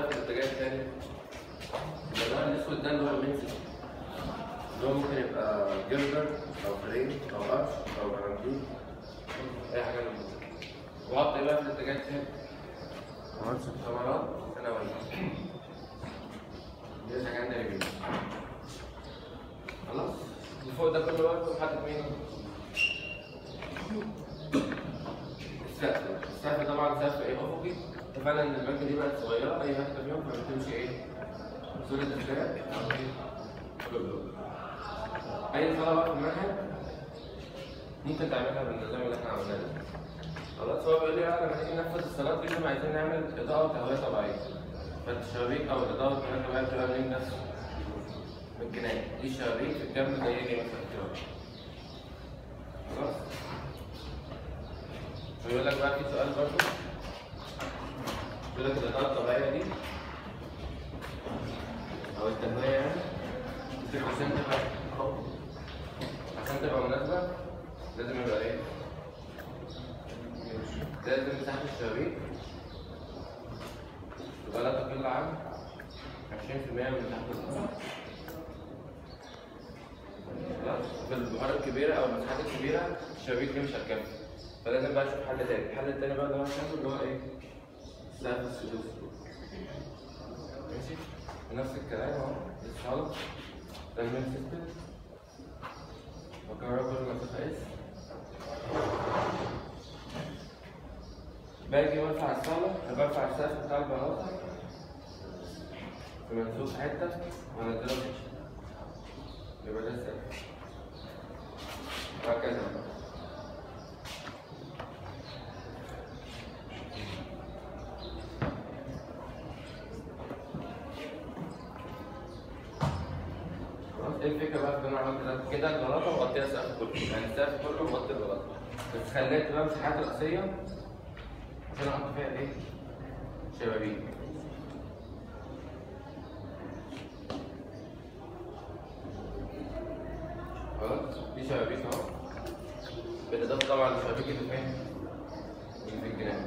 بقى في الاتجاه الثاني اللون الاسود ده اللي هو المنسي اللي هو ممكن يبقى جردر او فريم او قرش او جرانتين اي حاجه من دول وحط ايه بقى في الاتجاه الثاني ثمرات ثانويه دي حاجه عندنا يمين خلاص اللي فوق ده كله بقى محدد مين السقف السقف طبعا سقف ايه افقي اتفقنا ان البنك دي بقت صغيره اي واحده فيهم فبتمشي ايه صوره الفرق او ايه كله. اي صلاه بقى في المنهج ممكن تعملها بالنظام اللي احنا عملناه ده خلاص هو بيقول لي بقى لما نيجي ننفذ الصلاه دي احنا عايزين نعمل اضاءه وتهويه طبيعيه فالشبابيك او الاضاءه والتهويه الطبيعيه بتبقى منين ده؟ من الجنان دي شبابيك في الجنب زي دي مثلا كده خلاص ويقول لك بقى في سؤال برضه يقول لك الإضاءة الطبيعية دي أو التهوية يعني عشان تبقى عشان تبقى مناسبة لازم يبقى إيه؟ لازم مساحة الشبابيك تبقى لا تقل عن 20% من مساحة الأرض خلاص في البحار الكبيرة أو المساحات الكبيرة الشبابيك دي مش هتكفي فلازم بقى اشوف حل تاني الحل التاني بقى اللي هو شايفه اللي هو ايه سقف السدوس ماشي نفس الكلام اهو الصالة ده المين سيستم بكرر كل مسافة اس باجي برفع الصالة انا برفع السقف بتاع البلاطة في منسوب حتة وانزله يبقى ده السقف وهكذا بقى خلاص ايه الفكره بقى في ان انا عملت ده كده البلاطه مغطيه السقف كله يعني السقف كله مغطي البلاطه بس خليت بقى المساحات الرئيسيه عشان احط فيها ايه؟ شبابيك خلاص دي شبابيك اهو بالاضافه طبعا للشبابيك اللي فين؟ اللي في الجنان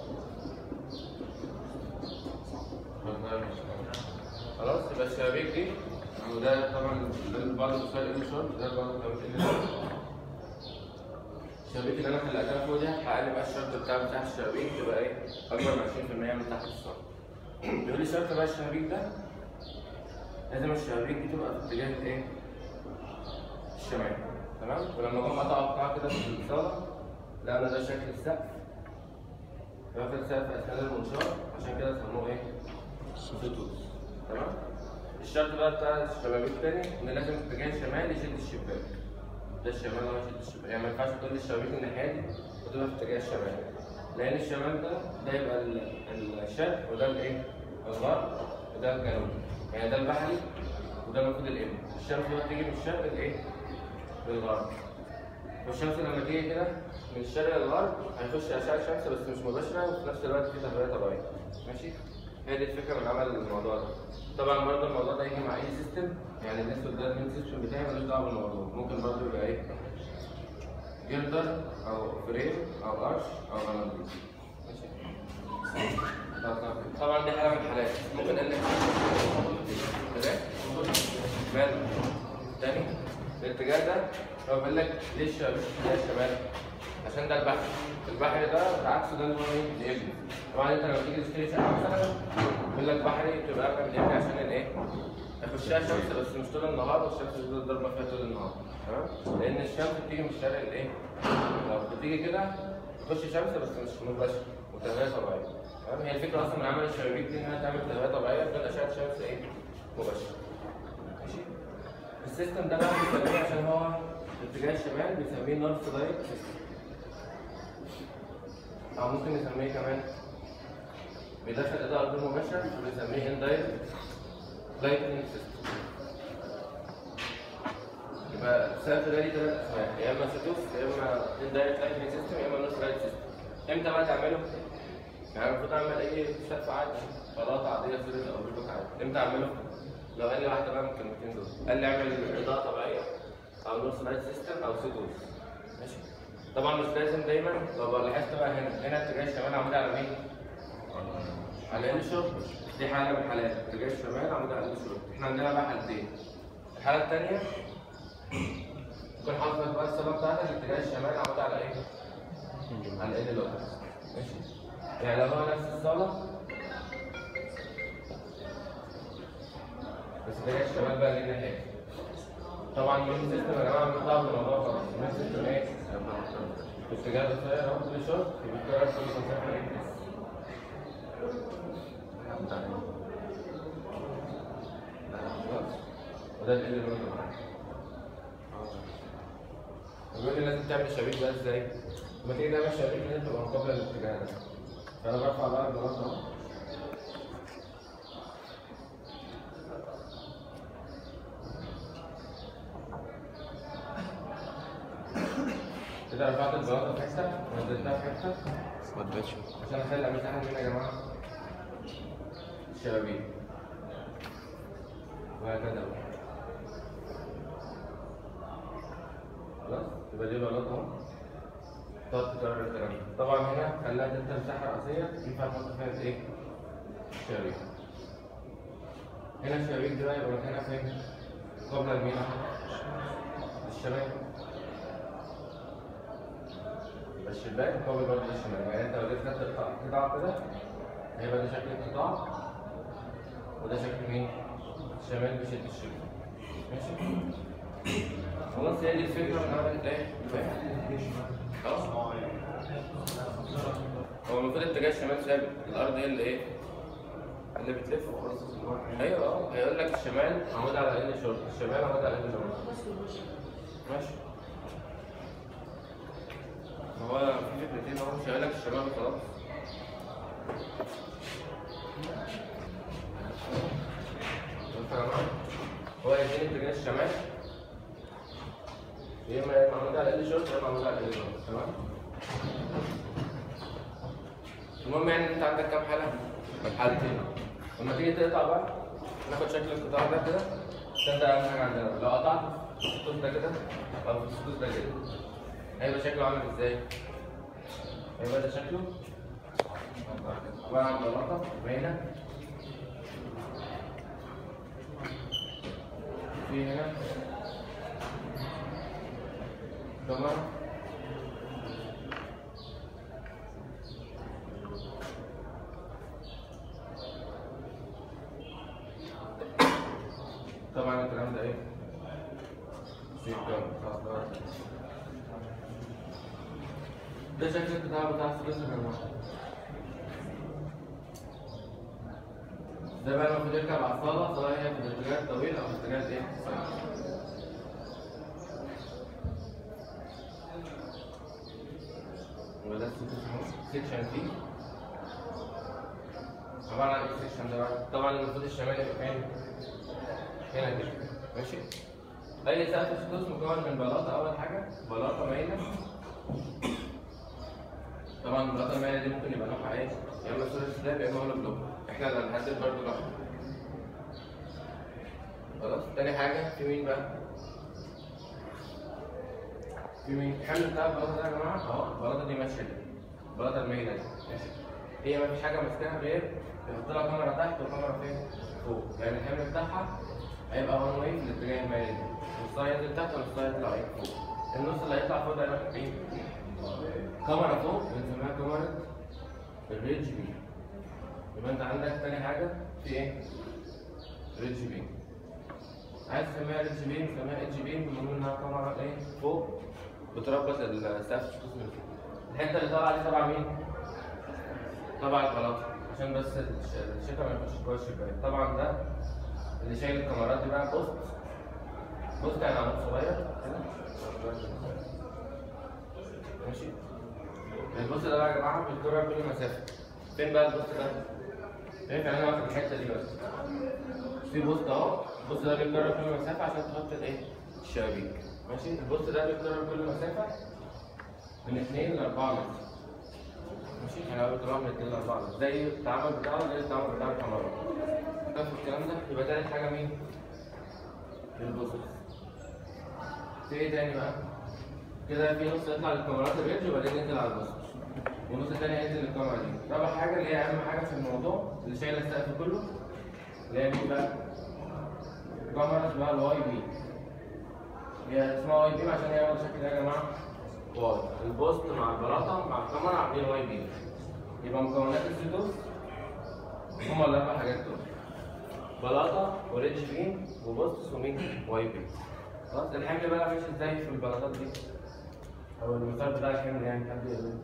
خلاص يبقى الشبابيك دي وده طبعا ده بعض الوسائل اللي شورت ده بعض الوسائل الشبابيك اللي انا خلقتها فوق دي هحقق لي بقى الشرط بتاع مساحه الشبابيك تبقى ايه اكبر من 20% من تحت الصف بيقول لي شرط بقى الشبابيك ده لازم الشبابيك دي تبقى في اتجاه ايه الشمال تمام ولما اجي اقطع قطعه كده في الصاله لا انا ده شكل السقف واخد سقف اثناء المنشار عشان كده سموه ايه خطوط تمام الشرط بقى بتاع الشبابيك تاني ان لازم اتجاه الشمال يشد الشباك ده الشمال هو يشد الشباك يعني ما ينفعش تقول لي الشبابيك الناحيه دي وتبقى في اتجاه الشمال لان الشمال ده ده يبقى ال- الشرق وده الايه الغرب وده الجنوب يعني ده البحري وده المفروض الابن الشمس بقى تيجي من الشرق لايه للغرب والشمس لما تيجي كده من الشرق للغرب هيخش اشعه الشمس بس مش مباشره وفي نفس الوقت في تهويه طبيعيه ماشي هي دي الفكره من عمل الموضوع ده طبعا برضه الموضوع ده يجي مع اي سيستم يعني الاسود ده المين سيستم بتاعي ملوش دعوه بالموضوع ممكن برضه يبقى ايه جردر او فريم او ارش او غناديل ماشي طبعا دي حاله من الحالات ممكن قال لك كده مال تاني الاتجاه ده هو بيقول لك ليه الشمال ليه الشمال عشان ده البحر البحر ده بعكسه ده اللي هو ايه الابن طبعا انت لما تيجي تشتري شقه مثلا بيقول لك بحري بتبقى اغلى من الابن عشان الايه يخشها شمس بس مش طول النهار والشمس بتفضل ضاربه فيها طول النهار تمام لان الشمس بتيجي من الشرق الايه لو بتيجي كده تخش شمس بس مش مباشره وتهويه طبيعيه تمام هي الفكره اصلا من عمل الشبابيك دي انها تعمل تهويه طبيعيه بدون اشعه شمس ايه مباشره ماشي السيستم ده بقى بنسميه عشان هو اتجاه الشمال بنسميه نورث لايت سيستم او ممكن نسميه كمان بيدخل اضاءه غير مباشره بنسميه اندايركت لايتنج سيستم يبقى السقف ده ليه ثلاث اسماء يا اما سيتوس يا اما اندايركت لايتنج سيستم يا اما نورث لايت سيستم امتى بقى تعمله؟ يعني المفروض اعمل اي سقف عادي بلاطه عاديه سيرت او بلوك عادي امتى اعمله؟ لو قال لي واحده بقى من الكلمتين دول قال لي اعمل اضاءه طبيعيه او نورث لايت سيستم او سيتوس ماشي طبعا مش لازم دايما لو لاحظت بقى هنا هنا اتجاه الشمال عمود على مين؟ على ال شورت دي حاله من الحالات اتجاه الشمال عمود على ال شورت احنا عندنا بقى حالتين الحاله الثانيه يكون حاطط بقى الصاله بتاعتك اتجاه الشمال عمود على ايه؟ على ال لوكس ماشي يعني لو هو نفس الصاله بس اتجاه الشمال بقى ليه ناحيه طبعا المين سيستم يا جماعه بنطلع من الموضوع خلاص المين سيستم ايه؟ اتجاه قصير اهو كل شورت يبقى كل مسافه ايه؟ وده اللي اللي بيقوله بيقول لي لازم تعمل الشبيك ده ازاي؟ لما تيجي تعمل الشبيك لازم تبقى مقابله للاتجاه ده فانا برفع بقى البلاط اهو كده رفعت البلاطه في حته ونزلتها في حته ما تبانش عشان اخلي المساحه مين يا جماعه؟ الشبابيك وهكذا بقى خلاص يبقى دي بلاط اهو تقعد تكرر الكلام ده طبعا هنا خلاها تبدا مساحه رئيسيه ينفع نحط فيها ايه؟ الشبابيك هنا الشبابيك دي بقى يبقى مكانها فين؟ قبل المين الشمال يبقى الشباك مقابل برضه الشمال يعني انت لو جيت خدت قطع قطعة كده هيبقى ده شكل القطاع وده شكل مين؟ الشمال بيشد الشباك ماشي؟ خلاص هي دي الفكرة من عملت ايه؟ خلاص؟ هو المفروض اتجاه الشمال ثابت الأرض هي اللي ايه؟ اللي بتلف ايوه اه هيقول لك الشمال عمود على ال شورت الشمال عمود على ال شورت ماشي ما هو في فكرتين اهو مش هيقول لك الشمال وخلاص بص يا جماعة، هو يديني اتجاه الشمال يا اما يبقى عمود على ال شورت يا اما عمود على ال شورت تمام المهم يعني ان انت عندك كام حاله؟ حالتين لما تيجي تقطع بقى ناخد شكل القطاع ده كده عشان ده اهم حاجه عندنا لو قطعت في السطوح ده كده او في السطوح ده كده هيبقى شكله عامل ازاي؟ هيبقى ده شكله عباره عن بلاطه باينه في هنا كاميرا طبعا الكلام ده ايه؟ في كام ده شكل البتاع بتاع الثلاثي الجماعي ده بقى المفروض يركب على الصالة سواء هي في الاتجاه الطويل أو في الاتجاه الايه؟ القصير. وده سيكشن فيه عبارة عن ايه السيكشن ده بقى؟ طبعا المفروض الشمال يبقى فين؟ هنا كده ماشي اي سقف سدوس مكون من بلاطه اول حاجه بلاطه مايله طبعا البلاطه المايله دي ممكن يبقى نوعها ايه يا اما سوليد سلاب يا اما هولو بلوك احنا اللي هنحدد برضه نوعها خلاص تاني حاجه في مين بقى في مين الحمل بتاع البلاطه ده يا جماعه اهو البلاطه دي ماشيه كده البلاطه المايله دي ماشي هي ما فيش حاجه ماسكاها غير يحط لها كاميرا تحت وكاميرا فين فوق يعني الحمل بتاعها هيبقى وان واي في الاتجاه المائل ده والصاية ينزل تحت والصاية يطلع ايه فوق النص اللي هيطلع فوق ده هيروح فين؟ كاميرا فوق بنسميها كاميرا الريدج بي يبقى انت عندك تاني حاجة في ايه؟ ريدج بي عايز تسميها ريدج بي نسميها اتش بي بنقول انها كاميرا ايه؟ فوق بتربط السقف الشخص من فوق الحتة اللي طالعة دي تبع مين؟ تبع البلاطة عشان بس الش- الشتا ما يخش جوه الشباك طبعا ده اللي شايل الكاميرات دي بقى بوست بوست يعني عمود صغير كده ماشي البوست ده بقى يا جماعه بيتكرر كل مسافه فين بقى البوست ده؟ فين يعني انا واقف في الحته دي بس في بوست اهو البوست ده بيتكرر كل مسافه عشان تحط الايه؟ الشبابيك ماشي البوست ده بيتكرر كل مسافه من 2 ل 4 متر ماشي يعني هو بيتراوح من 2 ل 4 متر زي التعامل بتاعه زي التعامل بتاع الكاميرا في الكلام ده يبقى تالت حاجه مين؟ البوست في ايه تاني بقى؟ كده في نص يطلع للكاميرات الريدج وبعدين ينزل على البوست والنص التاني هينزل للكاميرا دي رابع حاجه اللي هي اهم حاجه في الموضوع اللي شايله السقف كله اللي هي مين بقى؟ كاميرا اسمها الواي بي هي اسمها واي بي عشان هي واخده شكل ايه يا جماعه؟ واي البوست مع البلاطه مع الكاميرا عاملين واي بي يبقى مكونات السيتوس هما الاربع حاجات دول بلاطه وريدج بين وبوستس ومين؟ واي بي خلاص الحمل بقى ماشي ازاي في البلاطات دي؟ او المثال بتاع الحمل يعني حد يقول لي.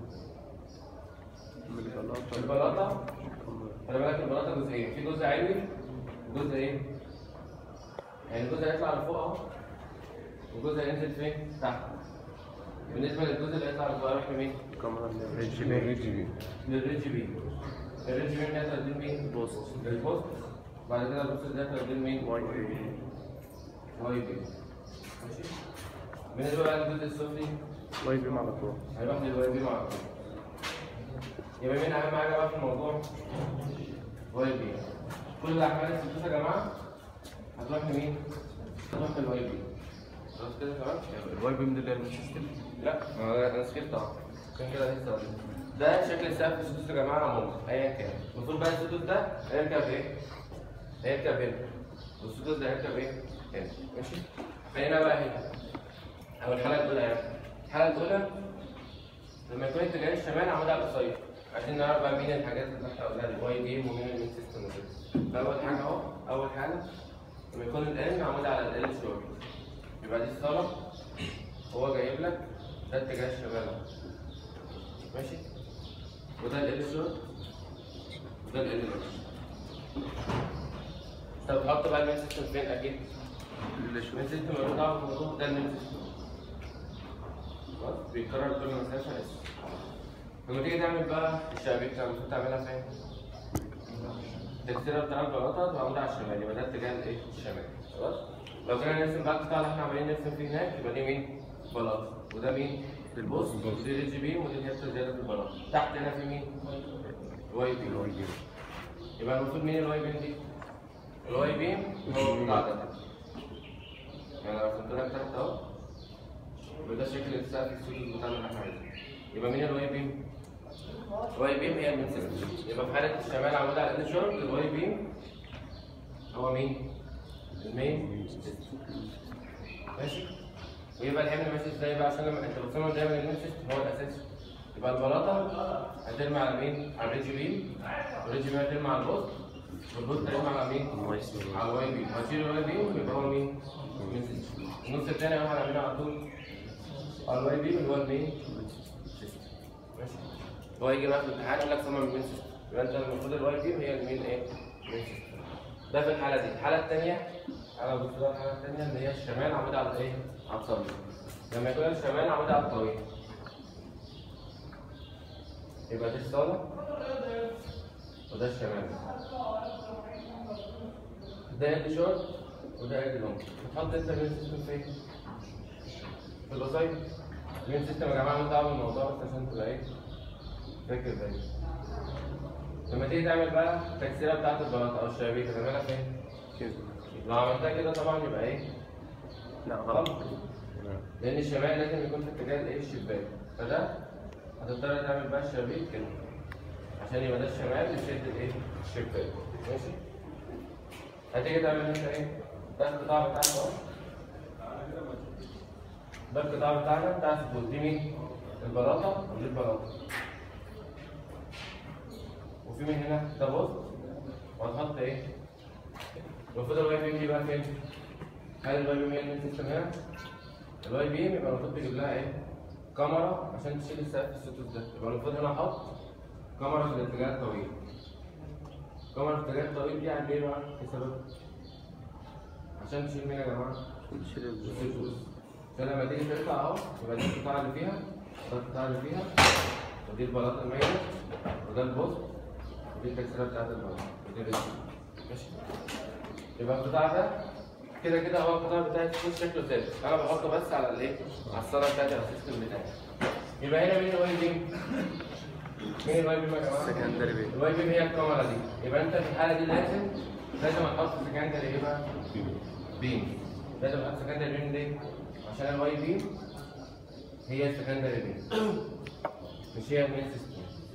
البلاطه خلي بالك البلاطه جزئين في جزء علوي وجزء ايه؟ يعني جزء هيطلع لفوق اهو وجزء هينزل فين؟ تحت بالنسبه للجزء اللي هيطلع لفوق هيروح لمين؟ ريجي بي للريدج بي الريدج بي ده هتوديه مين؟ بوست للبوست بعد كده البوست ده هتوديه مين؟ واي بي واي بي ماشي بالنسبه بقى للجزء السفلي واي بي على طول هيروح للواي بي مع طول يبقى مين اهم حاجه بقى في الموضوع؟ واي بي كل الاعمال السدوس يا جماعه هتروح لمين؟ هتروح للواي بي خلاص كده تمام؟ الواي بي من اللي هي سيستم لا ما هو انا سكت طبعا عشان كده لسه قايل. ده شكل السقف السدوس يا جماعه عموما ايا كان المفروض بقى السدوس ده هيركب ايه؟ هيركب هنا والسدوس ده هيركب ايه؟ هنا ماشي؟ فهنا بقى هنا او الحاله الاولى يعني الحاله الاولى لما يكون اتجاه الشمال عمود على القصير عشان نعرف بقى مين الحاجات اللي احنا قلناها الواي جيم ومين المين سيستم وكده فاول حاجه اهو اول حاجه لما يكون الان عمود على ال شورت يبقى دي الصاله هو جايب لك ده اتجاه الشمال اهو ماشي وده ال شورت وده ال طب تحط بقى المين سيستم فين اكيد المين سيستم ملوش دعوه بالموضوع ده المين سيستم خلاص بيتكرر كل مسافه اسم لما تيجي تعمل بقى الشبابيك ده المفروض تعملها فين؟ التكسيره بتاع البلاطه تبقى عامله على الشمال يبقى ده اتجاه الايه؟ الشمال خلاص؟ لو كنا نرسم بقى القطاع اللي احنا عمالين نرسم فيه هناك يبقى دي مين؟ بلاطه وده مين؟ البوست ودي الجي بي ودي الحته زياده في البلاطه تحت هنا في مين؟ الواي بي يبقى المفروض مين الواي بي دي؟ الواي بي هو القطاع ده يعني لو رسمت لك تحت اهو وده شكل السقف السود بتاعنا اللي احنا عايزينه يبقى مين الواي بيم؟ الواي بيم هي المين سيستم يبقى في حالة الشمال عمود على ال شورت الواي بيم هو مين؟ المين سيستم ماشي؟ ويبقى الحمل ماشي ازاي بقى عشان لما انت بتصمم دايما المين سيستم هو الاساس يبقى البلاطة هترمي على مين؟ على الريجي بيم والريجي بيم هترمي على البوست والبوست هيرمي على مين؟ على الواي بيم هتشيل الواي بيم يبقى هو مين؟ المين سيستم النص التاني هو هنعمله على طول على الواي بي اللي هو المين سيستم ماشي هو يجي بقى في الامتحان يقول لك صمم المين سيستم يبقى انت المفروض الواي بي هي المين ايه؟ المين سيستم ده في الحاله دي الحاله الثانيه انا بص بقى الحاله الثانيه اللي هي الشمال عمود على الايه؟ على الطويل لما يكون الشمال عمود على الطويل يبقى دي الصاله وده الشمال ده ال شورت وده ال لونج تحط انت المين سيستم فين؟ في الوظائف مين سيستم يا جماعه ماليش دعوه بالموضوع بس عشان تبقى ايه فاكر زي لما تيجي تعمل بقى التكسيره بتاعت البلاطه او الشبابيك هتعملها فين؟ كده لو عملتها كده طبعا يبقى ايه؟ لا غلط غلط لان الشمال لازم يكون في اتجاه الايه الشباك فده هتضطر تعمل بقى الشبابيك كده عشان يبقى ده الشمال يشد الايه؟ الشباك ماشي؟ هتيجي تعمل انت ايه؟ ده القطاع بتاعك اهو ده القطاع بتاعنا بتاع السبوت دي مين؟ البلاطة ودي البلاطة وفي من هنا ده بوست وهتحط ايه؟ المفروض الواي بيم دي بقى فين؟ هل الواي بيم هي اللي سيستم هنا؟ الواي بيم يبقى المفروض تجيب لها ايه؟ كاميرا عشان تشيل السقف السوتوس ده يبقى المفروض هنا احط كاميرا في الاتجاه الطويل كاميرا في الاتجاه الطويل دي عند ايه بقى؟ ايه سبب؟ عشان تشيل مين يا جماعة؟ نشيل السوتوس عشان لما تيجي تطلع اهو يبقى دي القطاع اللي فيها وده القطاع اللي فيها ودي البلاطه المايله وده البوست ودي التكسيره بتاعت البلاطه ودي الريسيف ماشي يبقى القطاع ده كده كده هو القطاع بتاعي السوتوس شكله ثابت انا بحطه بس على الايه؟ على الصاله بتاعتي على السيستم بتاعي يبقى هنا مين الواي بيم؟ مين الواي بيم يا جماعه؟ سكندري بي الواي بيم هي الكاميرا دي يبقى انت في الحاله دي لازم لازم هتحط سكندري ايه بقى؟ بيم لازم احط سكندري بيم ليه؟ عشان الواي بيم هي السكندري بيم مش هي المين سيستم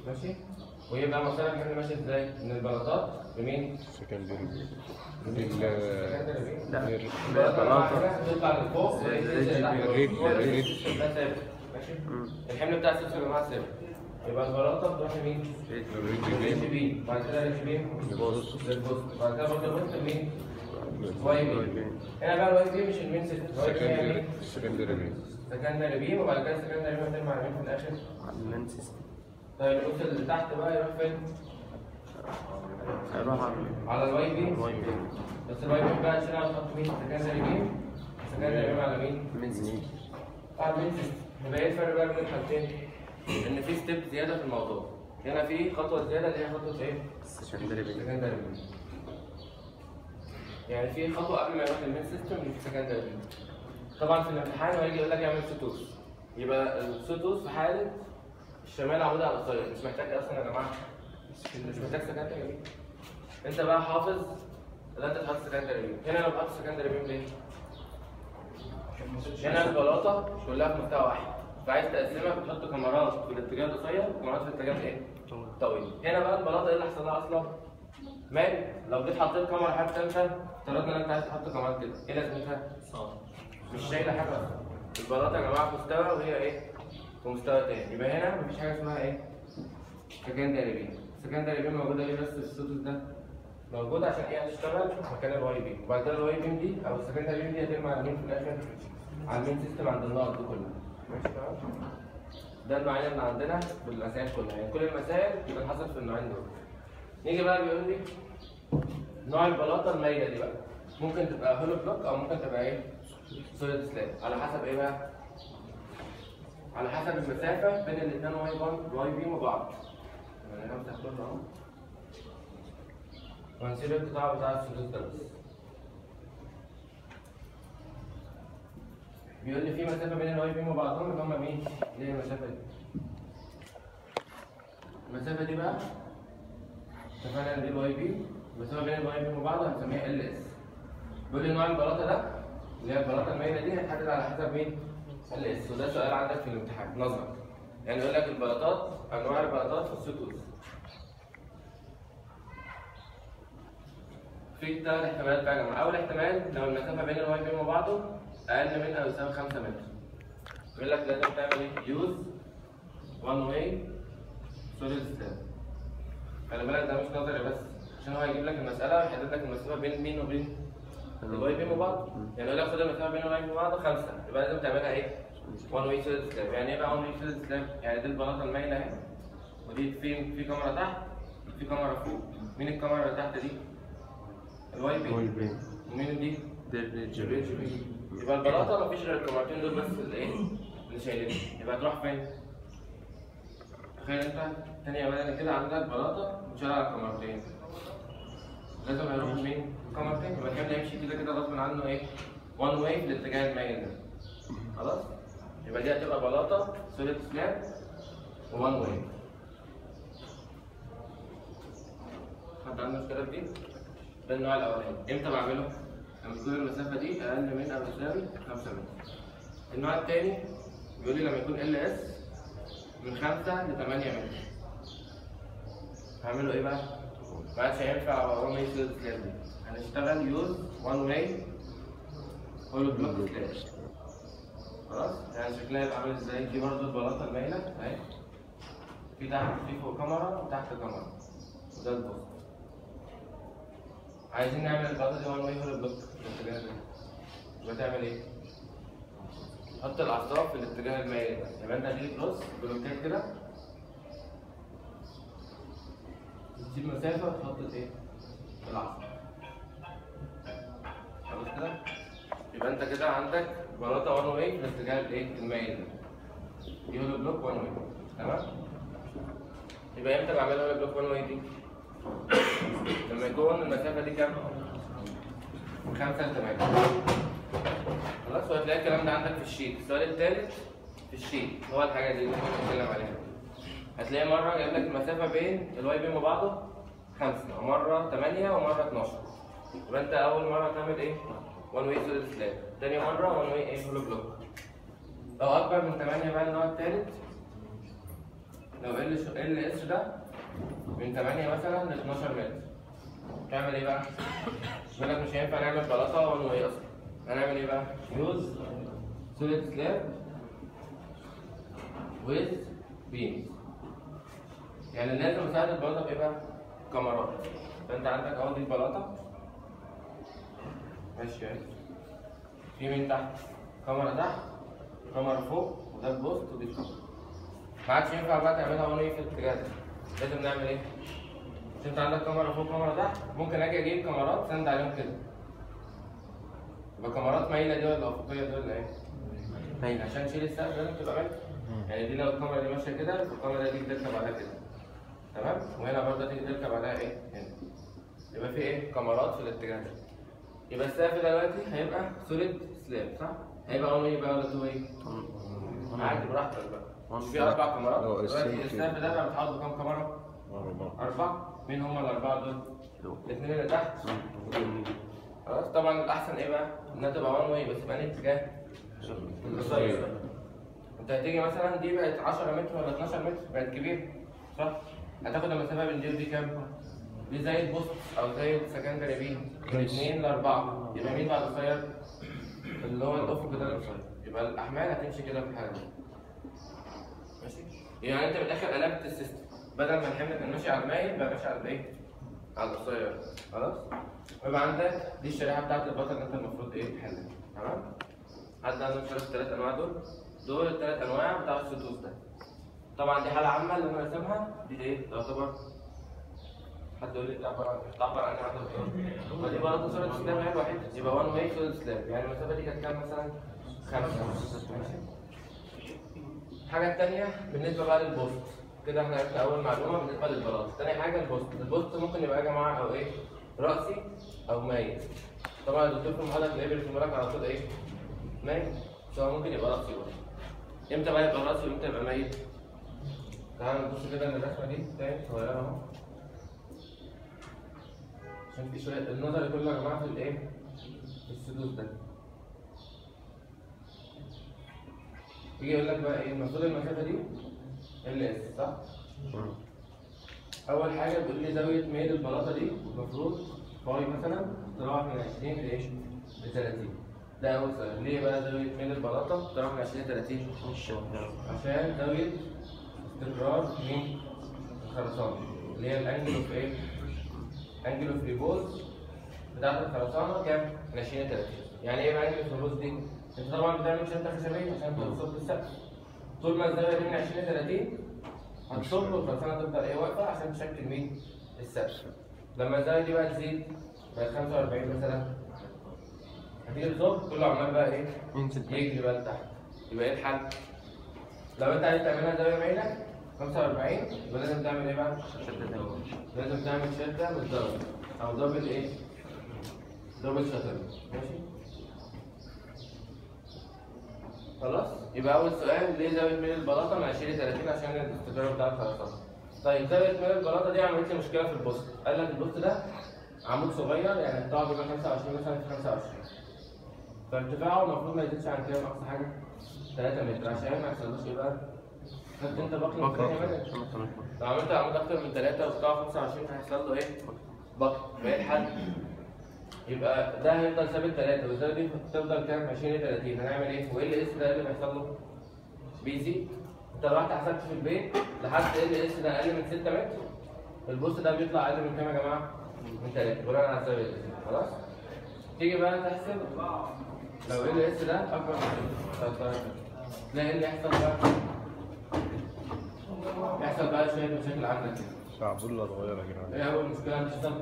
ماشي ويبقى مسار الحمل ماشي ازاي؟ من البلاطات بمين؟ سكندري ال لا الر- بلاطة تطلع لفوق الريد- الريد- الريد. ده ثابت ماشي مم. الحمل بتاع السلسله يا جماعه ثابت يبقى البلاطه بتروح لمين؟ الريد اتش بي بعد كده اتش بي البوست. للبوست بعد كده برضه البوست لمين؟ واي بي واي بي. هنا بقى الواي بي مش المين سيستم الواي بي يعني سكندري سكندري بي سكندري بي وبعد كده سكندري بي هترمي على مين في الاخر؟ على المين سيستم طيب الوصل اللي تحت بقى يروح فين؟ هيروح على على الواي بي الواي بي بس الواي بي بقى عشان هنحط مين؟ سكندري بي سكندري بي على مين؟ المين سيستم اه مين سيستم يبقى ايه الفرق بقى بين الحالتين؟ ان في ستيب زياده في الموضوع هنا في خطوه زياده اللي هي خطوه ايه؟ سكندري بي سكندري بي يعني في خطوه قبل ما يروح للمين سيستم اللي في سكندري بي طبعا في الامتحان هو يجي يقول لك اعمل سيتوس يبقى السيتوس في حاله الشمال عمود على القصير مش محتاج اصلا يا جماعه مش محتاج سكندري بي انت بقى حافظ لا انت تحط سكندري بي هنا انا بحط سكندري بي ليه؟ هنا البلاطه كلها في مستوى واحد فعايز تقسمها بتحط كاميرات في الاتجاه القصير وكاميرات في الاتجاه ايه؟ طويل هنا بقى البلاطه ايه اللي حصل لها اصلا؟ مال لو جيت حطيت كاميرا حاجه ثالثه افترضنا ان انت عايز تحط كاميرات كده ايه لازمتها؟ مش شايله حاجه اصلا البلاطه يا جماعه في مستوى وهي ايه؟ في مستوى تاني يبقى هنا مفيش حاجه اسمها ايه؟ سكندري بي سكندري بي موجوده ليه بس في السوتوس ده؟ موجود عشان ايه هتشتغل مكان الواي بي وبعد كده الواي بي دي او السكندري بي دي هترمي على مين في الاخر؟ على المين سيستم عند النقط دي كلها ماشي تمام؟ ده المعايير اللي عندنا بالمسائل كلها يعني كل المسائل بتنحصر في النوعين دول نيجي بقى بيقول لي نوع البلاطه المايله دي بقى ممكن تبقى هولو بلوك او ممكن تبقى ايه؟ سوليد سلاب على حسب ايه بقى؟ على حسب المسافه بين الاثنين واي بي واي بي وبعض يعني انا همسح كله اهو وهنسيب القطاع بتاع السدود ده بس بيقول لي في مسافه بين الواي بي وبعضهم اللي هم مين؟ اللي هي المسافه دي المسافه دي بقى اتفقنا ان دي الواي بي المسافه بين الواي بي وبعض هنسميها ال اس بيقول لي نوع البلاطه ده اللي هي البلاطه المايله دي هتحدد على حسب مين؟ ال اس وده سؤال عندك في الامتحان نظري يعني يقول لك البلاطات انواع البلاطات في السطوس في ثلاث احتمالات بقى يا جماعه اول احتمال لو المسافه بين الواي بي وبعضه اقل من او يساوي 5 متر يقول لك لازم تعمل ايه يوز وان واي سوليد ستاب خلي بالك ده مش نظري بس عشان هو هيجيب لك المساله ويحدد لك المسافه بين مين وبين الواي بي وبعض يعني يقول لك خد المسافه بين الواي بي وبعض 5 يبقى لازم تعملها ايه وان واي سوليد ستاب يعني ايه بقى وان واي سوليد ستاب يعني دي البلاطه المايله اهي ودي في في كاميرا تحت في كاميرا فوق مين الكاميرا اللي تحت دي الواي بي واي بي ومين دي ده الريد الريتش بي يبقى البلاطه مفيش غير الكاميرتين دول بس اللي ايه اللي شايلين يبقى تروح فين تخيل انت تانية بدل كده عندك بلاطه مشالة على الكاميرتين لازم هيروح مين الكاميرتين يبقى الحمل يمشي كده كده غصب عنه ايه وان واي في الاتجاه المايل ده خلاص يبقى دي هتبقى بلاطه سوليد سلاب وان واي حد عنده مشكله في دي؟ ده النوع الاولاني امتى بعمله؟ لما تكون المسافه دي اقل من او تساوي 5 متر النوع الثاني بيقول لي لما يكون ال اس من 5 ل 8 متر هعمله ايه بقى؟ ما عادش هينفع وان واي سلاب دي هنشتغل يوز وان واي هولو بلوك سلاب خلاص يعني شكلها يبقى عامل ازاي دي برضه البلاطه المايله اهي في تحت في فوق كاميرا وتحت كاميرا وده البوست عايزين نعمل البلاطه دي وان واي هولو بلوك في الاتجاه ده يبقى تعمل ايه؟ حط الاعصاب في الاتجاه المائل ده يبقى انت هتيجي تبص بلوكات كده تسيب مسافه وتحط ايه؟ العصب خلاص كده؟ يبقى انت كده عندك بلاطه وان واي في الاتجاه الايه؟ المائل ده دي هولو بلوك وان واي تمام؟ يبقى امتى بعمل هولو بلوك وان واي دي؟ لما يكون المسافه دي كام؟ من 5 ل 8 خلاص وهتلاقي الكلام ده عندك في الشيت السؤال الثالث في الشيت هو الحاجه دي اللي احنا بنتكلم عليها هتلاقي مره جايب لك المسافه بين الواي بين وبعضه 5 ومره 8 ومره 12 يبقى انت اول مره تعمل ايه؟ وان واي سوليد سلاب تاني مره وان واي ايه هولو بلوك لو اكبر من 8 بقى النوع الثالث لو ال ش- ال اس ده من 8 مثلا ل 12 متر تعمل ايه بقى؟ يقول لك مش هينفع نعمل بلاطه ولا ايه اصلا هنعمل ايه بقى؟ يوز سوليد سلاب ويز بيمز يعني لازم اساعد البلاطه بايه بقى؟ كاميرات فانت عندك اهو دي البلاطه ماشي اهي في مين تحت؟ كاميرا تحت كاميرا فوق وده البوست ودي الكاميرا ما عادش ينفع بقى تعملها وان في الاتجاه ده لازم نعمل ايه؟ مش انت عندك كاميرا فوق كاميرا تحت ممكن اجي اجيب كاميرات سند عليهم كده يبقى كاميرات مايله دي ولا افقيه دي ولا ايه؟ مايلة. عشان تشيل السقف لازم تبقى مايله يعني دي لو الكاميرا دي ماشيه كده الكاميرا دي تركب عليها كده تمام وهنا برضه تيجي تركب عليها ايه؟ هنا يبقى في ايه؟ كاميرات في الاتجاه ده يبقى السقف دلوقتي هيبقى سوليد سلاب صح؟ هيبقى اون ايه بقى ولا تو ايه؟ عادي براحتك بقى مش في اربع كاميرات لو دلوقتي قسمت السقف ده بقى متحوط بكام كاميرا؟ أربعة أربعة مين هم الأربعة دول؟ الاثنين اللي تحت خلاص طبعا الأحسن إيه بقى؟ إنها تبقى وان واي بس يبقى اتجاه القصير أنت هتيجي مثلا دي بقت 10 متر ولا 12 متر بقت كبيرة صح؟ هتاخد المسافة بين دي ودي كام؟ دي زي البوست أو زي السكندري بي من 2 ل 4 يبقى مين بقى القصير؟ اللي هو الأفق ده القصير يبقى الأحمال هتمشي كده في الحالة دي ماشي يعني انت من الاخر قلبت السيستم بدل ما الحمل كان ماشي على المايل بقى ماشي على الايه؟ على القصير خلاص؟ ويبقى عندك دي الشريحه بتاعت البطل اللي انت المفروض ايه تحلها تمام؟ حد عنده مشكله في الثلاث انواع دول؟ دول الثلاث انواع بتاع السدوس ده طبعا دي حاله عامه اللي انا راسمها دي ايه؟ تعتبر حد يقول لي دي عباره عن ايه؟ تعبر عن ايه عن الدكتور؟ فدي برضه صوره سلاب عيب واحد يبقى 1 واي صوره سلاب يعني المسافه دي كانت كام مثلا؟ خمسه ماشي؟ الحاجة التانية بالنسبة بقى للبوست كده احنا عرفنا أول معلومة بالنسبة للبلاط، تاني حاجة البوست، البوست ممكن يبقى يا جماعة أو إيه؟ رأسي أو مايل. طبعا الدكتور في المحاضرة تلاقيه بيرسم لك على طول إيه؟ مايل، بس هو ممكن يبقى رأسي برضه. إمتى بقى يبقى رأسي وإمتى يبقى مايل؟ تعالى نبص كده للرسمة دي تاني صغيرة أهو. عشان في شوية النظر كله يا جماعة في الإيه؟ في السدوس ده. يجي يقول لك بقى ايه المفروض المسافه دي ال اس صح؟ اول حاجه بيقول لي زاويه ميل البلاطه دي المفروض باي مثلا تروح من 20 لايه؟ ل 30 ده اول سؤال ليه بقى زاويه ميل البلاطه تروح من 20 ل 30 عشان زاويه استقرار مين؟ الخرسانه اللي هي الانجل اوف ايه؟ انجل اوف ريبوز بتاعت الخرسانه كام؟ من 20 ل 30 يعني ايه بقى انجل اوف ريبوز دي؟ انت طبعا بتعمل شده خشبيه عشان توصل للسقف طول ما الزاويه دي من 20 ل 30 هتصب والخرسانه تفضل ايه واقفه عشان تشكل مين؟ السقف لما الزاويه دي بقى تزيد بقت 45 مثلا هتيجي تصب كله عمال بقى ايه؟ ينزل يجري بقى لتحت يبقى ايه الحل؟ لو انت عايز تعملها زاويه مايله 45 يبقى لازم تعمل ايه بقى؟ لازم تعمل شده بالدبل او دبل ايه؟ دبل شاتر ماشي؟ خلاص يبقى اول سؤال ليه زاويه ميل البلاطه من 20 ل 30 عشان الاستقرار بتاع الخرسانه طيب زاويه ميل البلاطه دي عملت لي مشكله في البوست قال لك البوست ده عمود صغير يعني القطاع بيبقى 25 مثلا في 25 فارتفاعه المفروض ما يزيدش عن كام اقصى حاجه 3 متر عشان ما يحصلوش ايه بقى خدت انت بقى لو عملت عمود اكتر من 3 وقطاع 25 هيحصل له ايه؟ بطل فايه الحل؟ يبقى ده هيفضل ثابت 3 والزاويه دي تفضل كام 20 ل 30 هنعمل ايه؟ وايه ال اس ده اللي بيحصل له؟ بيزيد انت لو رحت حسبت في البيت لحد ال اس ده اقل من 6 متر البوست ده بيطلع اقل من كام يا جماعه؟ من 3 بناء على الزاويه دي خلاص؟ تيجي بقى تحسب لو ال اس ده اكبر من 13 تلاقي ايه اللي يحصل بقى؟ يحصل بقى شويه مشاكل عندك كده شعبولة صغيرة كده ايه اول مشكله عندك الصبر؟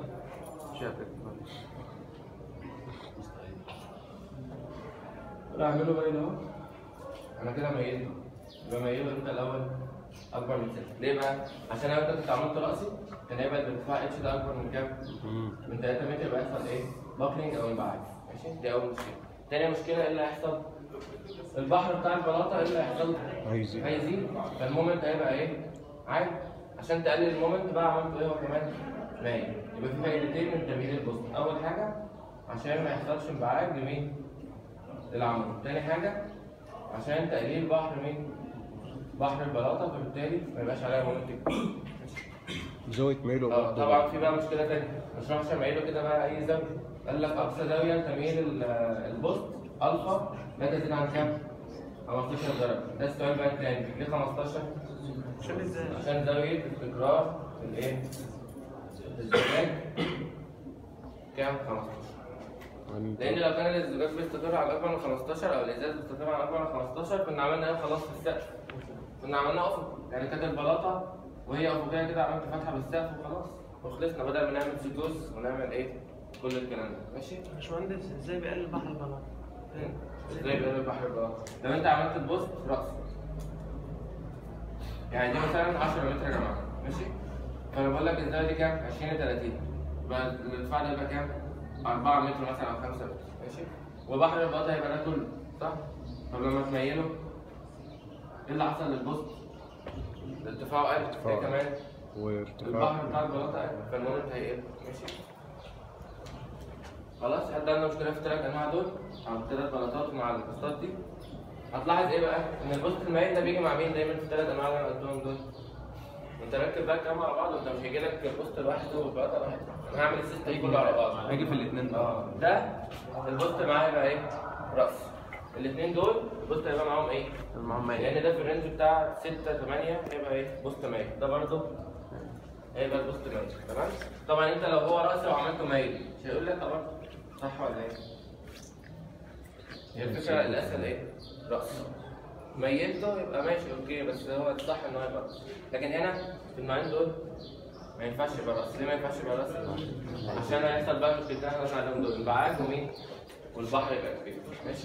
لا اعمله باين اهو انا كده ميلته يبقى ميله امتى الاول اكبر من 6 ليه بقى؟ عشان لو انت كنت عملت راسي كان هيبقى الارتفاع اتش ده اكبر من كام؟ من 3 متر يبقى يحصل ايه؟ باكلينج او انبعاث ماشي؟ دي اول مشكله تاني مشكله ايه اللي هيحصل؟ البحر بتاع البلاطه ايه اللي هيحصل؟ هيزيد. هيزيد فالمومنت هيبقى ايه؟ عالي عشان تقلل المومنت بقى عملته ايه هو كمان؟ مايل يبقى في فايدتين من تمييز البوست اول حاجه عشان ما يحصلش انبعاج لمين؟ للعمود تاني حاجه عشان تقليل بحر مين؟ بحر البلاطه فبالتالي ما يبقاش عليها مومنت كبير زاوية ميله اه برضه طبعا في بقى مشكله تانية مش راح شمعيله كده بقى اي زاويه قال لك اقصى زاويه تميل ال- البوست الفا لا تزيد عن كام؟ 15 درجه ده السؤال بقى التاني ليه 15 عشان ازاي؟ عشان زاويه تكرار الايه؟ الزجاج كام؟ 15 لان لو كان الزجاج بيستقر على اكبر من 15 او الازاز بيستقر على اكبر من 15 كنا عملنا ايه خلاص في السقف كنا عملنا افق يعني كانت البلاطه وهي افقيه كده عملت فتحه بالسقف وخلاص وخلصنا بدل ما نعمل سيتوز ونعمل ايه كل الكلام ده ماشي باشمهندس ازاي بيقلل بحر البلاط؟ ازاي بيقلب البحر البلاطه لو انت عملت البوست راس يعني دي مثلا 10 متر يا جماعه ماشي فانا بقول لك الزاويه دي كام 20 30 يبقى الارتفاع ده يبقى كام 4 متر مثلا او 5 متر ماشي وبحر البلاطه هيبقى ده كله صح طب لما تميله ايه اللي حصل للبوست ارتفاعه قل ايه ارتفاع. كمان وارتفاع البحر بتاع البلاطه قل فالمومنت هيقل ماشي خلاص حد عنده مشكله في الثلاث انواع دول او الثلاث بلاطات مع البوستات دي هتلاحظ ايه بقى ان البوست المائل ده بيجي مع مين دايما في الثلاث انواع اللي انا قلتهم دول انت ركب بقى الكلام على بعض وانت مش هيجي لك البوست لوحده والبلاطه لوحده انا هعمل السيستم كله على بعض هيجي في الاثنين اه ده البوست معاه هيبقى ايه راس الاثنين دول البوست هيبقى معاهم ايه معاهم مية لان ده في الرينج بتاع 6 8 هيبقى ايه بوست مايل ده برضه هيبقى البوست مايل تمام طبعا انت لو هو راسي وعملته مايل مش هيقول لك طبعا صح ولا ايه هي الفكره الاسهل ايه راس ميلته يبقى ماشي اوكي بس هو الصح ان هو يبقى راس لكن هنا في النوعين دول ما ينفعش يبقى راس ليه ما ينفعش يبقى راس عشان هيحصل بقى مشكلتين احنا قلنا عليهم دول البعاد ومين والبحر يبقى كبير ماشي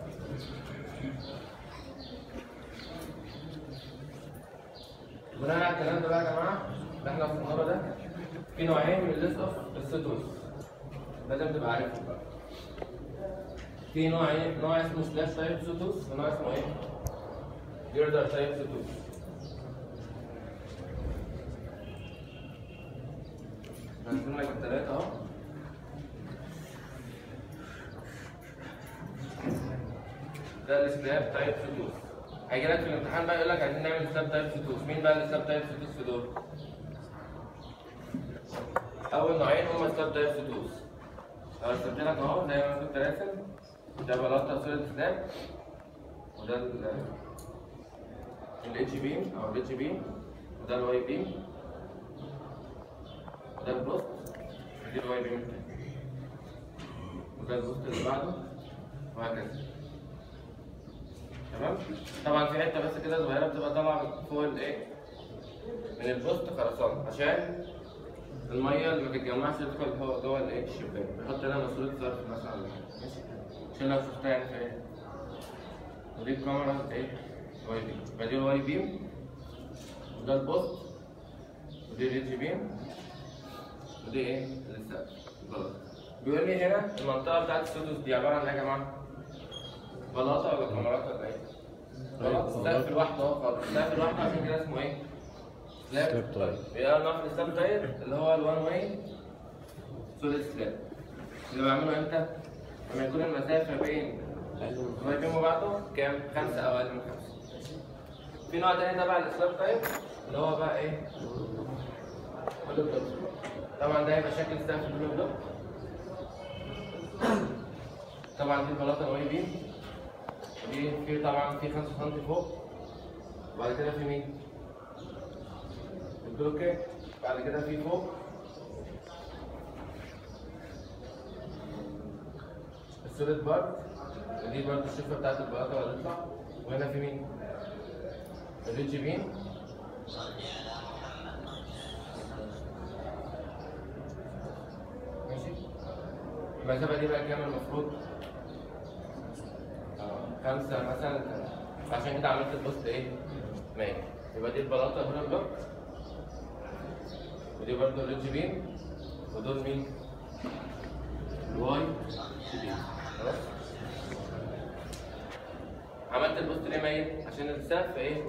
بناء على الكلام ده بقى يا جماعه اللي احنا وصلنا له ده في نوعين من الليست اوف السيتوز لازم تبقى عارفهم بقى في نوعين نوع اسمه سلاش تايب سيتوز ونوع اسمه ايه؟ جيردر تايب سيتوز هنزل لك الثلاثة اهو ده السلاب تايب سيتوز هيجي لك في الامتحان بقى يقول لك عايزين نعمل سلاب تايب سيتوز مين بقى السلاب تايب سيتوز في دول؟ اول نوعين هما سلاب تايب سيتوز لو رسمت لك اهو زي ما كنت راسم ده بلاطه سوليد سلاب وده ال الاتش بيم او الاتش بيم وده الواي بيم وده البوست ودي الواي بيم التاني وده البوست اللي بعده وهكذا تمام طبعا في حته بس كده صغيره بتبقى طالعه فوق الايه من البوست خرسانه عشان الميه اللي ما تتجمعش تدخل جوه جوه الايه الشباك بيحط هنا مسؤوليه ظرف مثلا ولا حاجة. ماشي عشان لو شفتها يعني في ايه ودي الكاميرا ايه واي بيم يبقى دي الواي بيم وده البوست ودي الاتش بيم ودي ايه السقف البلاطه بيقول لي هنا المنطقه بتاعت السودوس دي عباره عن ايه يا جماعه؟ بلاطه ولا كاميرات ولا ايه؟ بلاطه سقف لوحده اهو خالص سقف لوحده عشان كده اسمه ايه؟ سلاب سلاب طيب تايب. يبقى نوع السلاب تايب اللي هو الوان واي سوليد سلاب اللي بعمله امتى؟ لما يكون المسافه بين الواي بيم وبعده كام؟ خمسه او اقل من خمسه في نوع تاني تبع السلاب تايب اللي هو بقى ايه؟ بلو بلوك طبعا ده هيبقى شكل سقف البلو بلوك طبعا دي البلاطه الواي بيم دي في طبعا في 5 سم فوق وبعد كده في مين؟ البلوكات بعد كده في فوق السوليد بارت ودي برضه الشفه بتاعت البلاطه اللي هتطلع وهنا في مين؟ الريدج بيم ماشي المسافة دي بقى كام المفروض؟ آه، خمسة مثلا عشان كده عملت البوست ايه؟ مية يبقى دي البلاطة هنا بلوك ودي برضه الريدج بيم ودول مين؟ الواي بيم خلاص؟ عملت البوست ليه ميت؟ عشان السقف ايه؟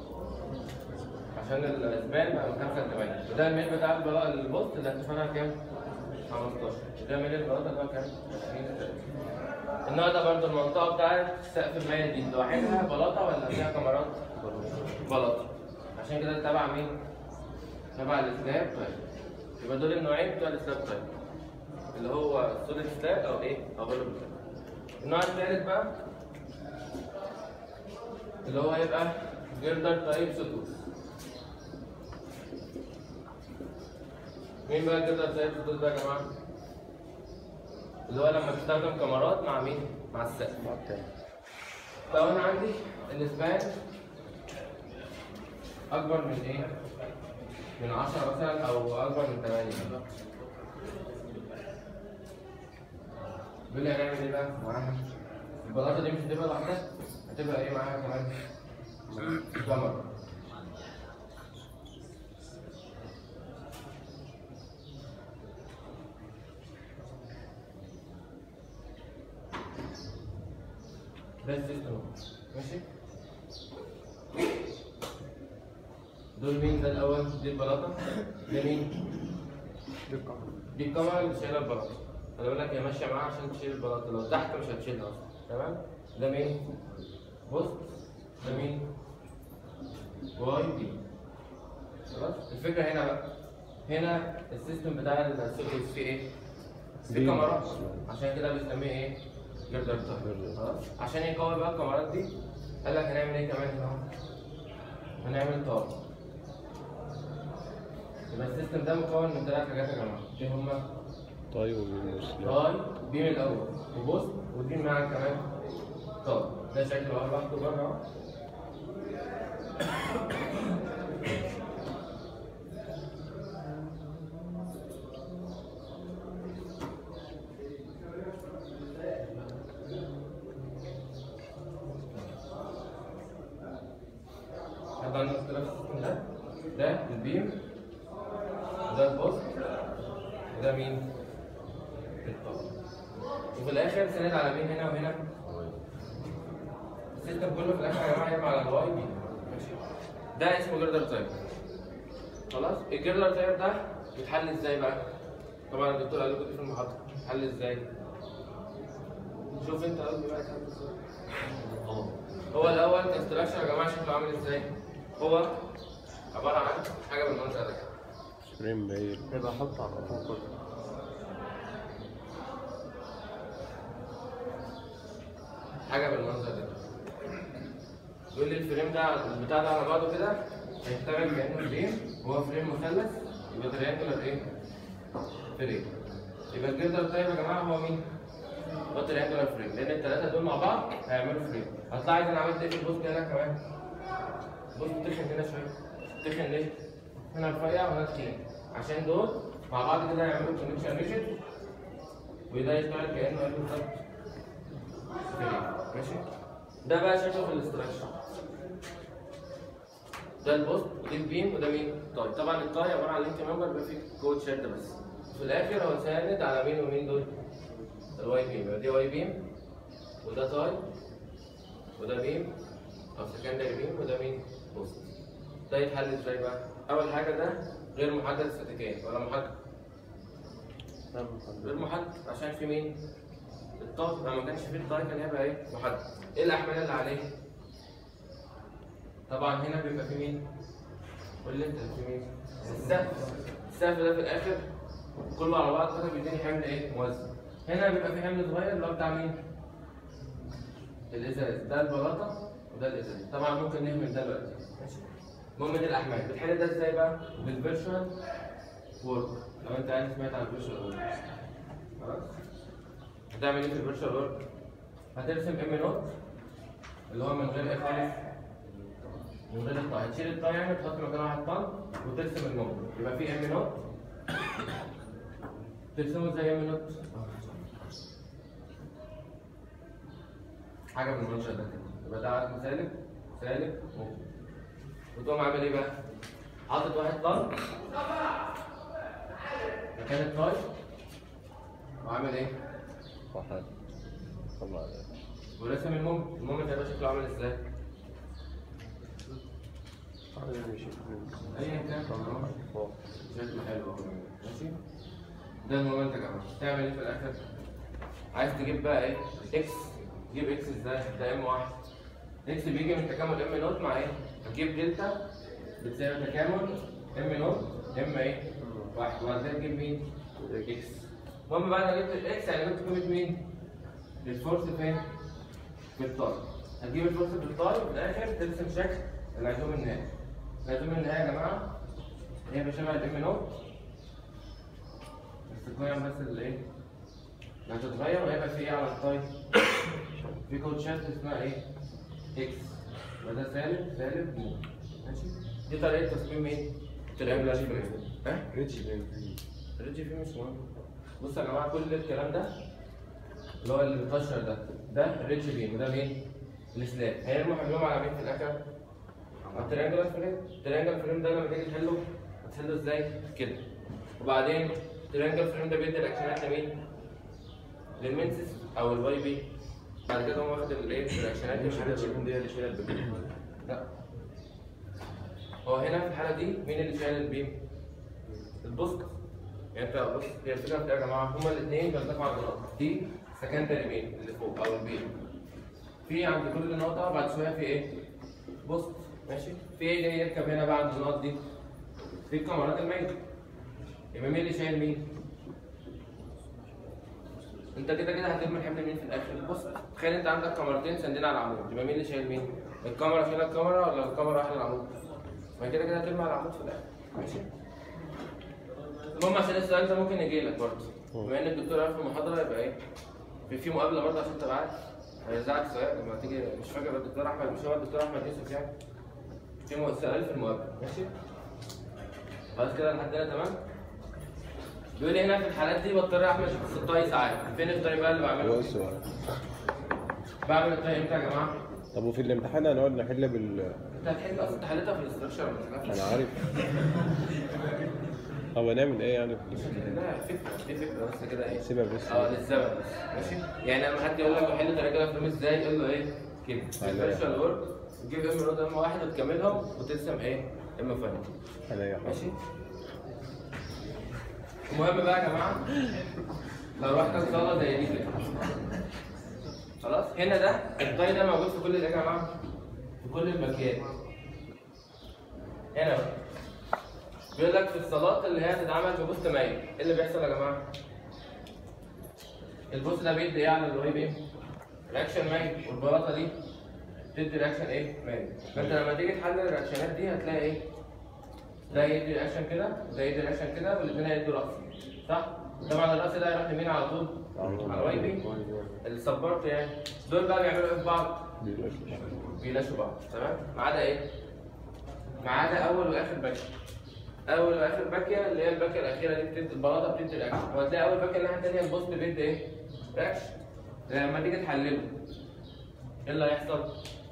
عشان الاسبان بقى من 5 ل 8 وده الميل بتاع البلاطة البوست اللي ارتفاعها كام؟ 15 ده ميل البلاطة اللي هو كام؟ 20 النوع ده برضه المنطقة بتاعت سقف المية دي لوحدها بلاطة ولا فيها كاميرات؟ بلاطه عشان كده تبع مين؟ تبع السلاب طيب يبقى دول النوعين بتوع السلاب طيب اللي هو سوليد سلاب او ايه؟ او بلوك النوع الثالث بقى اللي هو هيبقى جردر تايب سطوح مين بقى الجردر تايب سطوح ده يا جماعه؟ اللي هو لما تستخدم كاميرات مع مين؟ مع السقف لو انا عندي الاسبان اكبر من ايه؟ من 10 مثلا او اكبر من 8 بيقول لي هنعمل ايه بقى؟ معاها البلاطه دي مش هتبقى لوحدها هتبقى ايه معاها كمان؟ كاميرا ده السيستم ماشي دول مين ده الاول دي البلاطه ده مين دي الكاميرا اللي شايله البلاطه خلي بالك هي ماشيه معاها عشان تشيل البلاطه لو تحت مش هتشيلها اصلا تمام ده مين بص ده مين واي بي خلاص الفكره هنا بقى هنا السيستم بتاع السيرفيس فيه ايه في بي. كاميرات عشان كده بنسميه ايه جردر جردر. خلاص عشان يقوي بقى الكاميرات دي قال لك هنعمل ايه كمان هنا هنعمل طار يبقى السيستم ده مكون من ثلاث حاجات يا جماعه ايه هما طيب وبالمسلم راي بيم الاول وبص وبيم معاك كمان طب ده شكله اهو لوحده بره اهو حد عنده مشكلة في السيستم ده؟ ده البيم وده البوست وده مين؟ الطاقة وفي الآخر سند على مين هنا وهنا؟ السيستم كله في الآخر يا جماعة يرمي على الواي بي ماشي ده اسمه جردر تايب خلاص الجردر تايب ده بيتحل ازاي بقى؟ طبعا الدكتور قال لكم دي في المحاضرة بيتحل ازاي؟ شوف انت قصدي بقى يتحل ازاي هو الأول كاستراكشر يا جماعة شكله عامل ازاي؟ هو عبارة عن حاجة بالمنظر ده كده فريم باين يبقى احط على الرقم كله حاجه بالمنظر ده بيقول لي الفريم ده البتاع ده على بعضه كده هيشتغل كانه فريم وهو فريم مثلث يبقى تريانجلر ايه؟ فريم يبقى الجردر طيب يا جماعه هو مين؟ هو تريانجلر فريم لان الثلاثه دول مع بعض هيعملوا فريم هتلاحظ انا عملت ايه في البوست هنا كمان؟ بص تخن هنا شويه تخن ليه؟ هنا رفيع وهنا تخين عشان دول مع بعض كده هيعملوا كونكشن ريجيد وده يشتغل كانه قلب بالظبط ماشي ده بقى شكله في الاستراكشر ده البوست ودي البيم وده مين؟ طيب طبعا الطاي عباره عن لينك ممبر بيبقى فيه كود شد بس في الاخر هو ساند على مين ومين دول؟ الواي بيم يبقى دي واي بيم وده طاي وده بيم او سكندري بيم وده مين؟ بوست ده يتحل ازاي بقى؟ اول حاجه ده غير محدد استاتيكيا ولا محدد؟ غير محدد عشان في مين؟ الطاقة لما ما كانش فيه الطاقة كان هيبقى ايه؟ محدد. ايه الأحمال اللي عليه؟ طبعا هنا بيبقى في مين؟ قول لي انت في مين؟ السقف. السقف ده في الآخر كله على بعض كده بيديني حمل ايه؟ موزن. هنا بيبقى في حمل صغير اللي هو بتاع مين؟ الإزاز. ده البلاطة وده الإزاز. طبعا ممكن نهمل ده دلوقتي. ماشي؟ المهم دي الأحمال. بتحل ده ازاي بقى؟ بالفيرشوال وورك. لو انت عايز سمعت عن الفيرشوال وورك. خلاص؟ هتعمل ايه في الفيرشوال ورك؟ هترسم ام نوت اللي هو من غير ايه خالص من غير الطاي هتشيل الطاي يعني تحط مكانها واحد طن وترسم النوت يبقى في ام نوت ترسمه زي ام نوت حاجه بالمنشأ ده كده يبقى ده عدد سالب سالب موجب وتقوم عامل ايه بقى؟ حاطط واحد طن مكان الطاي وعامل ايه؟ واحد طبعا ورسم المومنت المومنت هيبقى شكله عامل ازاي؟ ايا كان فوق شكله حلو اهو ماشي ده المومنت يا جماعه تعمل ايه في الاخر؟ عايز تجيب بقى ايه؟ اكس تجيب اكس ازاي؟ ده ام واحد اكس بيجي من تكامل ام نوت مع ايه؟ هتجيب دلتا بتساوي تكامل ام نوت ام ايه؟ واحد وبعد كده تجيب مين؟ اكس المهم بعد ما جبت الاكس يعني جبت قيمه مين؟ الفورس فين؟ في الطاي هتجيب الفورس في الطاي وفي الاخر ترسم شكل العزوم النهائي العزوم النهائي يا جماعه هي بشبه الام نوت بس القيم بس اللي ايه؟ اللي هتتغير وهيبقى في ايه على الطاي؟ في كوتشات اسمها ايه؟ اكس وده سالب سالب مو ماشي؟ دي طريقه تصميم ايه؟ تريانجل فريم ها؟ ريتش بين الريدج فيه مش مهم بصوا يا جماعه كل الكلام ده اللي هو اللي بيتقشر ده ده الريدج بيم وده مين؟ السلاب هيرموا حملهم على مين في الاخر؟ على التريانجل فريم التريانجل فريم ده لما تيجي تحله هتحله ازاي؟ كده وبعدين التريانجل فريم ده بيدي الاكشنات لمين؟ للمنسس او الواي بي بعد كده هم واخد الايه؟ الاكشنات مش حاجه اللي تكون دي اللي شايله البيبي لا هو هنا في الحاله دي مين اللي شايل البيم؟ البوست يعني انت بص هي الفكره في ايه يا جماعه؟ هما الاثنين بيرتفعوا عن النقطه دي سكندري بيم اللي فوق او البيم في عند كل نقطه بعد شويه في ايه؟ بوست ماشي؟ في ايه اللي يركب هنا بقى عند النقط دي؟ في الكاميرات الميته يبقى مين اللي شايل مين؟ انت كده كده هترمي الحمل مين في الاخر؟ بص تخيل انت عندك كاميرتين ساندين على العمود يبقى مين اللي شايل مين؟ الكاميرا شايله الكاميرا ولا الكاميرا رايحه للعمود؟ ما كده كده هترمي على العمود في الاخر ماشي؟ المهم عشان السؤال ده ممكن يجي لك برضه بما ان الدكتور قال في المحاضره يبقى ايه؟ في في مقابله برضه عشان تبقى عارف هيرزعك سؤال لما تيجي مش فاكر الدكتور احمد مش هو الدكتور احمد يوسف يعني في مو- سؤال في المقابله ماشي؟ خلاص كده لحد هنا تمام؟ بيقول لي هنا في الحالات دي بضطر يا احمد في الطاي ساعات فين الطاي بقى اللي هو بعمله؟ السؤال بعمل الطاي امتى يا جماعه؟ طب وفي الامتحان هنقعد نحل بال انت هتحل اصلا انت حلتها في الاستراكشر انا عارف طب هنعمل ايه يعني في ال- لا فكره دي فكره بس كده ايه سيبها بس اه للزمن بس ماشي يعني لما حد يقول لك بحل طريقه فيلم ازاي قول له ايه كده عليا. فيرشوال ورك تجيب ام رود ام واحد وتكملهم وترسم ايه ام فاينل عليا حاجة. ماشي المهم بقى يا جماعه لو رحنا صاله زي دي كده خلاص هنا ده الطي ده موجود في كل الايه يا جماعه في كل المكان هنا بقى بيقول لك في الصالات اللي هي هتتعمل ببوست مايل ايه اللي بيحصل يا جماعه؟ البوست ده بيدي ايه على الويب ايه؟ رياكشن مايل والبلاطه دي بتدي رياكشن ايه؟ مايل فانت لما تيجي تحلل الرياكشنات دي هتلاقي ايه؟ ده يدي رياكشن كده وده يدي رياكشن كده والاثنين هيدوا رأس صح؟ طبعا الرأس ده هيروح لمين على طول؟ على الواي بي السبورت يعني دول بقى بيعملوا ايه في بعض؟ بيلاشوا بعض تمام؟ ما عدا ايه؟ ما عدا اول واخر باكيه اول واخر باكيه اللي هي الباكيه الاخيره دي بتدي البلاطه بتدي رياكشن وهتلاقي اول باكيه الناحيه الثانيه البوست بيدي ايه؟ رياكشن لما تيجي تحلله ايه اللي هيحصل؟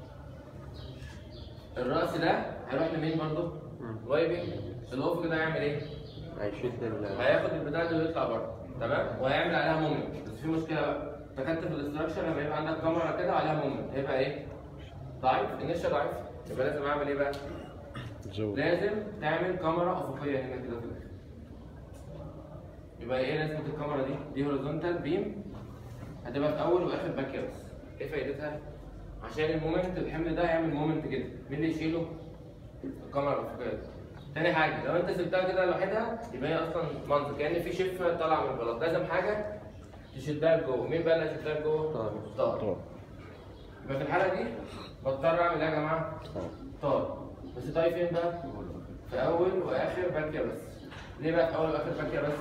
الراس ده هيروح لمين برضه؟ واي بي الافق ده هيعمل ايه؟ هيشد ال هياخد البتاع دي ويطلع بره تمام وهيعمل عليها مومنت بس في مشكله بقى تكتف الاستراكشر لما يبقى عندك كاميرا كده وعليها مومنت هيبقى ايه؟ ضعيف النشا ضعيف يبقى لازم اعمل ايه بقى؟ زود لازم تعمل كاميرا افقيه هنا كده في الاخر يبقى ايه لازمه الكاميرا دي؟ دي هوريزونتال بيم هتبقى في اول واخر باكيه بس ايه فايدتها؟ عشان المومنت الحمل ده هيعمل مومنت كده مين اللي يشيله؟ الكاميرا الافقيه دي تاني حاجه لو انت سبتها كده لوحدها يبقى هي اصلا منظر كان في شفه طالعه من البلاط لازم حاجه تشدها لجوه مين بقى اللي هيشدها لجوه؟ طار. طار طب يبقى في الحاله دي بضطر اعمل ايه يا جماعه؟ طب طار بس طاي فين بقى؟ في اول واخر باكيه بس ليه بقى في اول واخر باكيه بس؟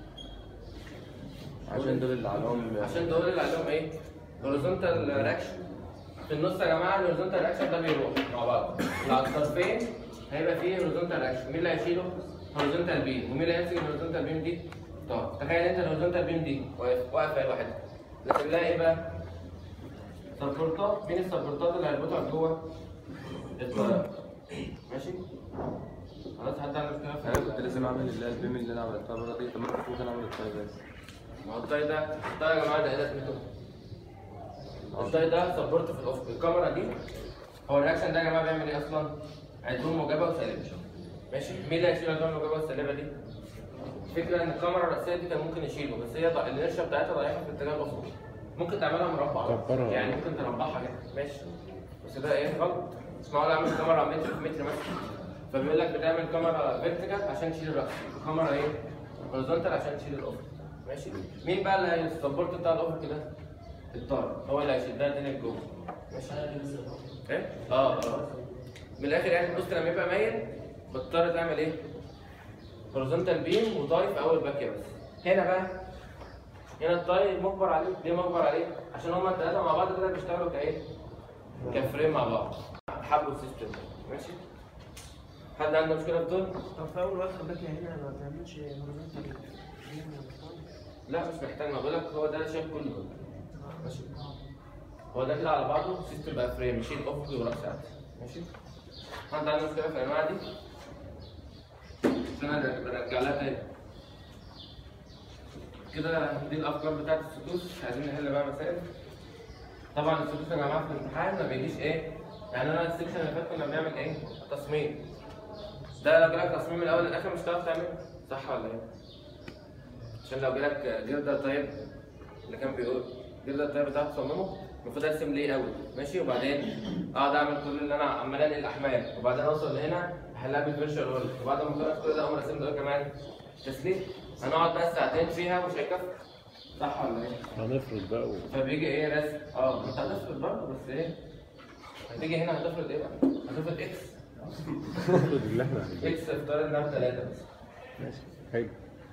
عشان دول اللي عليهم عشان دول اللي عليهم ايه؟ هوريزونتال رياكشن في النص يا جماعه الهوريزونتال رياكشن ده بيروح مع بعض اللي على الطرفين هيبقى فيه هوريزونتال رياكشن مين اللي هيشيله؟ هوريزونتال بيم ومين اللي هيمسك الهوريزونتال بيم دي؟ طب تخيل انت الهوريزونتال بيم دي واقف واقفه لوحدها لازم لها ايه بقى؟ سبورتات مين السبورتات اللي هيربطها جوه؟ الطياره ماشي؟ خلاص حد عنده مشكله في انا كنت لازم اعمل اللي هي البيم اللي انا عملتها بره دي طب ما كنت ممكن اعمل الطاي بس ما هو الطاي ده الطاي يا جماعه ده ايه لازمته؟ الطاي ده سبورت في الافق الكاميرا دي هو الرياكشن ده يا جماعه بيعمل ايه اصلا؟ عدول موجبه وسالبه ماشي مين اللي هيشيل العدول الموجبه والسالبه دي؟ الفكره ان الكاميرا الرئيسيه دي كان ممكن يشيله بس هي ضع- الانرشيا بتاعتها ضعيفه في اتجاه الافق ممكن تعملها مربع كبرها. يعني ممكن تربعها كده ماشي بس ده ايه غلط مش معقول اعمل كاميرا متر في متر مثلا فبيقول لك بتعمل كاميرا فيرتيكال عشان تشيل الراس وكاميرا ايه هوريزونتال عشان تشيل الافق ماشي مين بقى اللي هيسبورت بتاع الافق كده الطار هو اللي هيشدها تاني لجوه ماشي ايه اه اه من الاخر يعني بص لما يبقى مايل بتضطر تعمل ايه هوريزونتال بيم وطاي في اول باكيه بس هنا بقى هنا الطاي مجبر عليه ليه مجبر عليه عشان هما الثلاثه مع بعض كده بيشتغلوا كايه كفريم مع بعض حبوا السيستم ماشي حد عنده مشكله في دول طب في اول واحد باكي هنا ما تعملش هوريزونتال لا مش محتاج ما بقولك هو ده شايف كله ماشي هو ده كده على بعضه سيستم بقى فريم يشيل افقي ورأس عادي ماشي حد عنده مشكله في الانواع دي عشان انا برجع لها تاني كده دي الافكار بتاعت السدوس عايزين نحل بقى مسائل طبعا السدوس يا جماعه في الامتحان ما بيجيش ايه يعني انا السكشن اللي فات كنا بنعمل ايه تصميم ده لو جالك تصميم من الاول للاخر مش هتعرف تعمله صح ولا ايه عشان لو جالك جردة طيب اللي كان بيقول جردة طيب بتاعت تصممه المفروض ارسم ليه اول ماشي وبعدين اقعد اعمل كل اللي انا عمال انقل الاحمال وبعدين اوصل لهنا احلها بالفيرشوال وورد وبعد ما اخلص كل ده اقوم راسم دول كمان تسليم هنقعد بس ساعتين فيها مش هيكفي صح ولا ايه؟ هنفرض بقى و... فبيجي ايه رسم اه انت هتفرض برضه بس ايه هتيجي هنا هتفرض ايه بقى؟ هتفرض اكس نفرض اللي احنا عايزينه اكس افترض انها ثلاثة بس ماشي حلو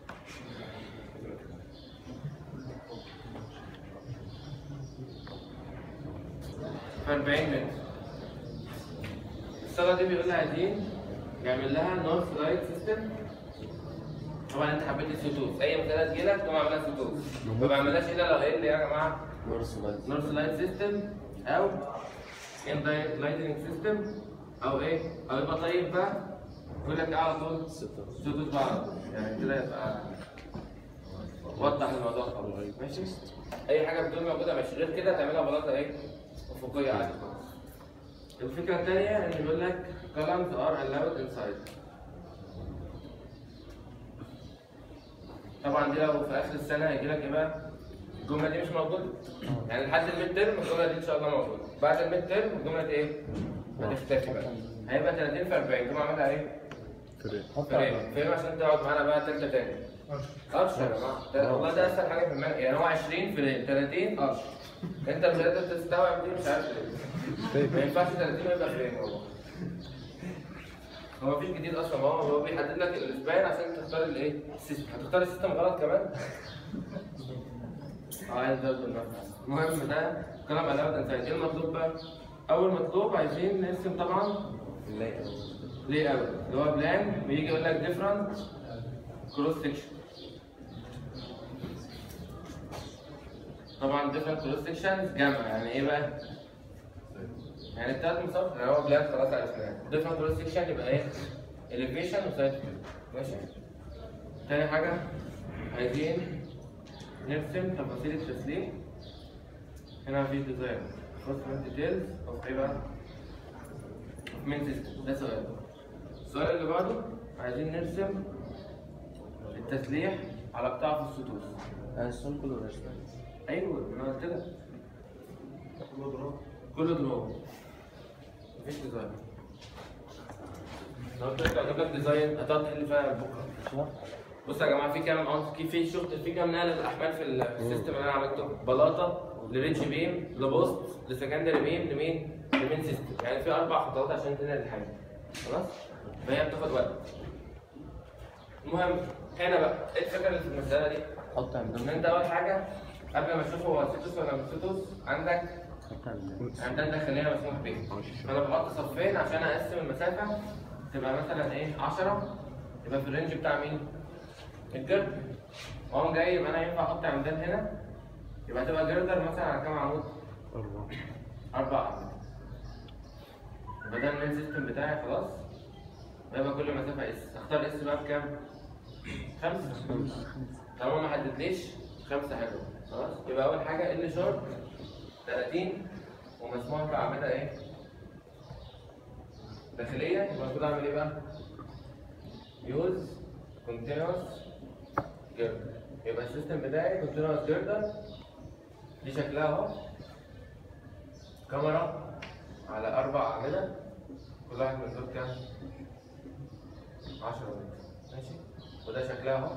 في 40 متر الصاله دي بيقول لها عايزين نعمل لها نورث لايت سيستم طبعا انت حبيت السوتوس اي مثال تجيلك تقوم عاملها سوتوس ما بعملهاش الا لو ايه اللي يا جماعه نورث لايت سيستم او اندايركت لايتنج سيستم او ايه او يبقى طيب بقى يقول لك إيه على طول سوتوس بقى على طول يعني كده يبقى وضح الموضوع خالص ماشي اي حاجه بتكون موجوده مش غير كده تعملها بلاطه ايه افقيه عادي خالص الفكره الثانيه ان بيقول لك columns are allowed inside طبعا دي لو في اخر السنه هيجي لك ايه بقى الجمله دي مش موجوده يعني لحد الميد ترم الجمله دي ان شاء الله موجوده بعد الميد ترم الجمله دي ايه هتختفي بقى هيبقى 30 في 40 تقوم عاملها ايه فرق فريم فريم عشان تقعد معانا بقى تالتة تاني قرش يا جماعه ده- والله ده اسهل حاجه في المنهج يعني هو 20 فريم 30 قرش انت مش قادر تستوعب دي مش عارف ليه ما ينفعش 30 ويبقى فريم والله هو مفيش جديد اصلا هو هو بيحدد لك الاسبان عشان تختار الايه السيستم هتختار السيستم غلط كمان اه عايز ده بالنفس المهم ده كلام علاوه انسان ايه المطلوب بقى اول مطلوب عايزين نرسم طبعا ليه اوت اللي هو بلان بيجي يقول لك ديفرنت كروس سكشن طبعا ديفرنت كروس سكشنز جمع يعني ايه بقى؟ يعني التلات مصاب يعني هو بلان خلاص عرفناه ديفرنت كروس سكشن يبقى ايه؟ elevation وسايد فيو ماشي؟ تاني حاجة عايزين نرسم تفاصيل التسليم هنا في ديزاين خصوصا ديتيلز او ايه بقى؟ من سيستم ده سؤال السؤال اللي بعده عايزين نرسم التسليح على قطاع في السدوس السؤال كله رسم ايوه ما أنا قلت لك كله دروب مفيش ديزاين لو قلت لك اجيب لك ديزاين هتقعد تحل فيها بكره بص يا جماعه في كام عنصر في في شفت في كام نقله للاحمال في ال- في السيستم اللي انا عملته بلاطه لريدج بيم لبوست لسكندري بيم لمين؟ لمين سيستم يعني في اربع خطوات عشان تنقل الحاجه خلاص؟ فهي بتاخد وقت المهم هنا بقى ايه الفكره اللي في المساله دي؟ حط ان عندنا انت اول حاجه قبل ما تشوف هو سيتوس ولا مش سيتوس عندك حط عندنا عندك داخليه مسموح بيها فانا بحط صفين عشان اقسم المسافه تبقى مثلا ايه 10 يبقى في الرينج بتاع مين؟ الجردر واقوم جاي يبقى انا ينفع احط عمدان هنا يبقى تبقى جردر مثلا على كام عمود؟ أربعة اربع عمود يبقى ده المين سيستم بتاعي خلاص يبقى كل مسافه اس اختار اس بقى بكام؟ خمسه طالما ما حددليش خمسه حلوه خلاص يبقى اول حاجه ال شورت 30 ومسموح باعمده ايه؟ داخليه يبقى المفروض اعمل ايه بقى؟ يوز كونتينوس جردر يبقى السيستم بتاعي كونتينوس جردر دي شكلها اهو كاميرا على اربع اعمده كل واحد من دول كام؟ 10 متر ماشي وده شكلها اهو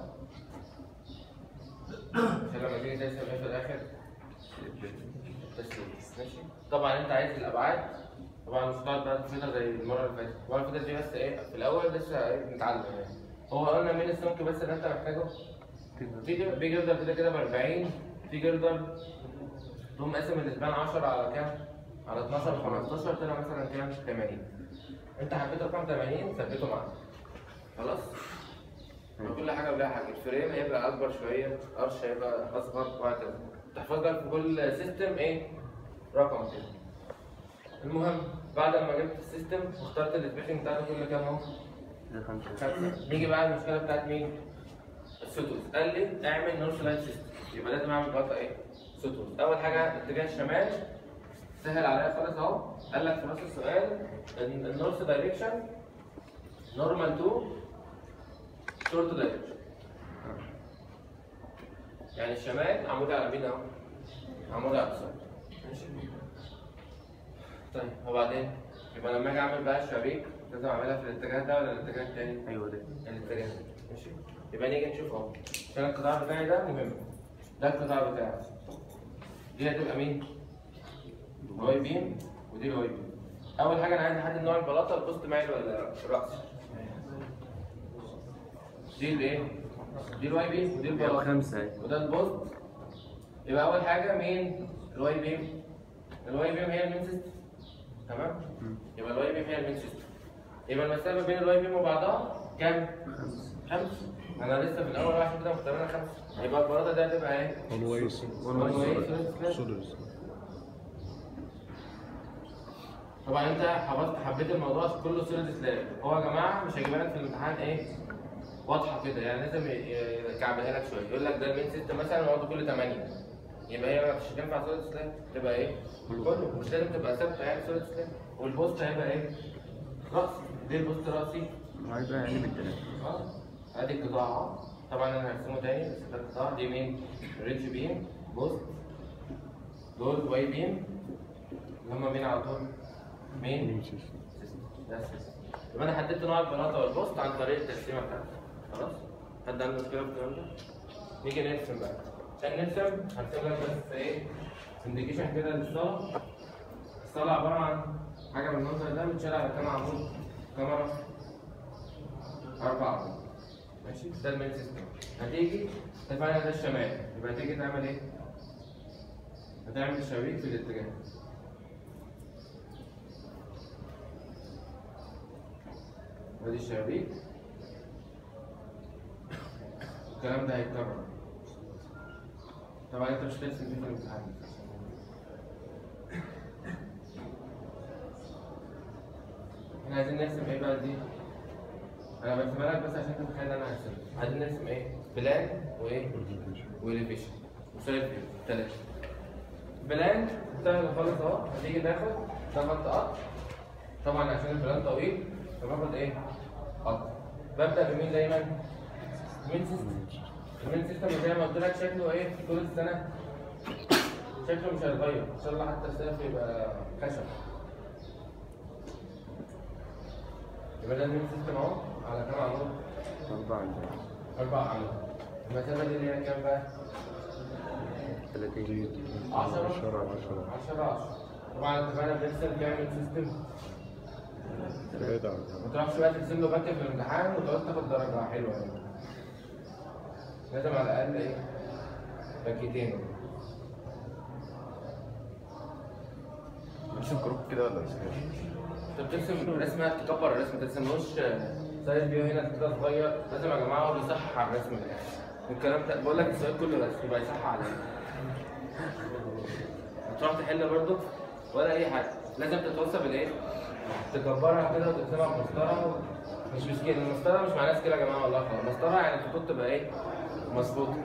عشان لما تيجي ترسم ايه في الاخر التسليم ماشي طبعا انت عايز الابعاد طبعا مش هتقعد بقى تفيدها زي المره اللي فاتت المره اللي فاتت دي بس ايه في الاول لسه ايه بنتعلم يعني هو قلنا مين السمك بس اللي انت محتاجه في جر- في جردر كده كده ب 40 في جردر تقوم قاسم الاسبان 10 على كام؟ على 12 15 طلع مثلا كام؟ 80 انت حبيت رقم 80 ثبته معاك خلاص؟ كل حاجه ولها حاجه الفريم هيبقى اكبر شويه قرش هيبقى اصغر وهكذا تحفظ لك في كل سيستم ايه؟ رقم كده المهم بعد ما جبت السيستم واخترت السبيشنج بتاعته كل كام اهو؟ خمسة نيجي بقى المشكلة بتاعت مين؟ السوتوس قال لي اعمل نورث لاين سيستم يبقى لازم اعمل بطة ايه؟ سوتوس أول حاجة اتجاه الشمال سهل عليا خالص أهو قال لك في نص السؤال إن النورث دايركشن نورمال تو شورت دايركشن يعني الشمال عمودي على مين أهو؟ عمودي على اليسار ماشي طيب وبعدين يبقى لما اجي اعمل بقى الشبابيك لازم اعملها في الاتجاه ده ولا الاتجاه التاني؟ ايوه ده الاتجاه ده ماشي يبقى نيجي نشوف اهو عشان القطاع بتاعي ده مهم ده القطاع بتاعي دي هتبقى مين؟ الواي بيم ودي الواي بيم اول حاجه انا عايز احدد نوع البلاطه البوست مايل ولا راسي دي الايه؟ دي الواي بيم ودي البلاطه خمسة اهي وده البوست يبقى اول حاجه مين الواي بيم الواي بيم هي المين سيستم تمام يبقى الواي بيم هي المين سيستم يبقى المسافه بين الواي بيم وبعضها كام خمسة انا لسه في الاول واحد كده مختارنا خمسة يبقى البلاطه دي هتبقى ايه always One way solid solid طبعا انت حفظت حبيت الموضوع كله سوليد سلاب هو يا جماعه مش هيجيبها لك في الامتحان ايه واضحه كده يعني لازم ي- يكعبها لك شويه يقول لك ده المين سيستم مثلا يقعد كل 8 يبقى هي مش هتنفع سوليد سلاب تبقى ايه كله مش لازم تبقى ثابته يعني سوليد سلاب والبوست هيبقى ايه راسي ليه البوست راسي هيبقى يعني من ثلاثة اه ادي القطاع اهو طبعا انا هرسمه تاني بس ده القطاع دي مين ريدج بيم بوست دول واي بيم اللي هم مين على طول مين ده السيستم. يبقى انا حددت نوع البلاطه والبوست عن طريق التقسيمه بتاعتي خلاص حد عنده مشكله في الكلام ده نيجي نرسم بقى عشان نرسم هرسم لك بس ايه انديكيشن كده للصاله الصاله عباره عن حاجه من المنظر ده متشال على كام عمود كاميرا أربع عمود ماشي ده المين سيستم هتيجي اتفقنا ده الشمال يبقى هتيجي تعمل ايه؟ هتعمل الشبابيك في الاتجاه ادي الشبابيك الكلام ده هيتكرر طبعا انت مش هترسم دي في الامتحان احنا عايزين نرسم ايه بقى دي؟ انا برسمها لك بس عشان تتخيل انا هرسمها عايزين نرسم ايه؟ بلان وايه؟ واليفيشن وسايد فيو ثلاثة بلان سهل خالص اهو هتيجي تاخد ده خط قط طبعا عشان البلان طويل فباخد ايه؟ قط ببدأ بمين دايما؟ مين سيستم المين سيستم زي ما قلت لك شكله ايه طول السنة شكله مش هيتغير ان شاء الله حتى السقف يبقى خشب يبقى ده المين سيستم اهو على كام عمود؟ أربعة عندنا أربع عمود المسافة دي اللي هي كام بقى؟ ثلاثين 10 10 10 10 10 طبعا اتفقنا بنرسم كامل سيستم ثلاثة ما تروحش بقى ترسم له باكت في الامتحان وتقعد تاخد درجة حلوة يعني لازم على الأقل إيه باكيتين نرسم كروك كده ولا مش انت بترسم رسمة تكبر الرسم ما ترسملوش سايز فيو هنا كده صغير لازم يا جماعة هو بيصحح على الرسم ده الكلام ده بقول لك السؤال كله رسم يبقى يصحح عليه هتروح تحل برضه ولا أي حاجة لازم تتوصى بالإيه؟ تكبرها كده وترسمها بمسطرة مش مش كده المسطرة مش معناها كده يا جماعة والله خلاص المسطرة يعني الخطوط تبقى إيه؟ مظبوطة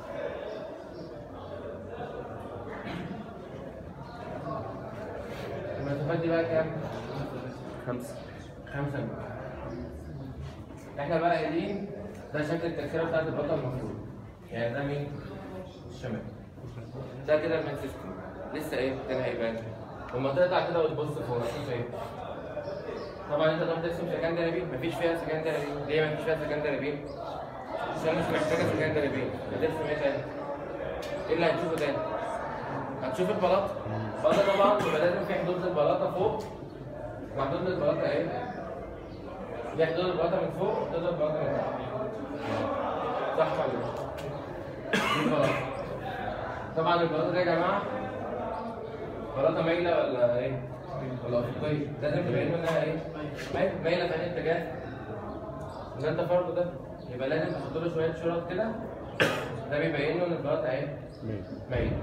المسافات دي بقى كام؟ خمسة خمسة متر. احنا بقى قايلين ده شكل التكسيرة بتاعت البطل المفروض يعني ده مين؟ الشمال ده كده المين سيستم لسه ايه؟ تاني هيبان لما تقطع كده وتبص فوق هتشوف ايه؟ طبعا انت تروح ترسم سكندري بيم مفيش فيها سكندري بيم ليه مفيش فيها سكندري بيم؟ عشان مش محتاجه سكندري بيم هترسم ايه تاني؟ ايه اللي هتشوفه تاني؟ هتشوف البلاطه البلاطه طبعا يبقى لازم في حدود للبلاطه فوق وحدود للبلاطه ايه؟ دي حدود البلاطه من فوق وحدود البلاطه من تحت صح ولا لا؟ دي البلاطه طبعا البلاطه دي يا جماعه بلاطه مايله ولا ايه؟ ولا افقيه لازم تبين منها ايه؟ مايله مايله في انهي اتجاه؟ ده انت فرضه ده يبقى لازم تحط له شويه شرط كده ده بيبين له ان البلاطه ايه؟ ماشي مايله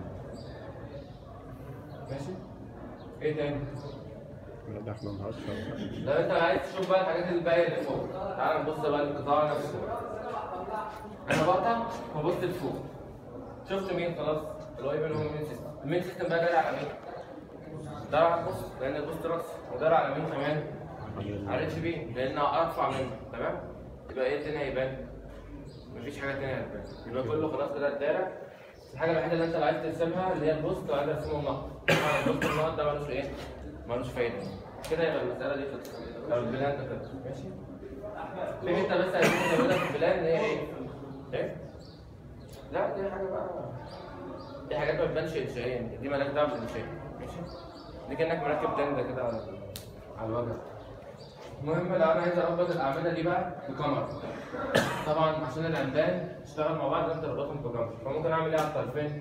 ماشي؟ ايه تاني؟ لا ده احنا النهارده لو انت عايز تشوف بقى الحاجات الباقيه اللي فوق تعال نبص بقى للقطاع نفسه انا بقطع وبص لفوق شفت مين خلاص اللي هو يبقى هو مين سيستم المين سيستم بقى دار على مين؟ دار على البوست لان البوست راس ودار على مين كمان؟ على الاتش بي لانها ارفع منه تمام؟ يبقى ايه تاني هيبان؟ مفيش حاجه تانية هتبان يبقى كله خلاص كده الدايره الحاجه الوحيده اللي انت عايز ترسمها اللي هي البوست وعايز ارسمه النقط طبعا البوست النقط ده ملوش ايه؟ ملوش فايده كده يبقى المساله دي خلصت لو البلان ده خلص ماشي في انت بس عايزين نزودها في البلان ان هي ايه؟ ايه؟ لا دي حاجه بقى دي حاجات ما بتبانش انشائيا دي مالهاش دعوه بالانشاء ماشي دي كانك مركب تندة كده على على الوجه المهم لو انا عايز اربط الاعمده دي بقى بكاميرا طبعا عشان العمدان يشتغل مع بعض لازم تربطهم بكاميرا فممكن اعمل ايه على الطرفين؟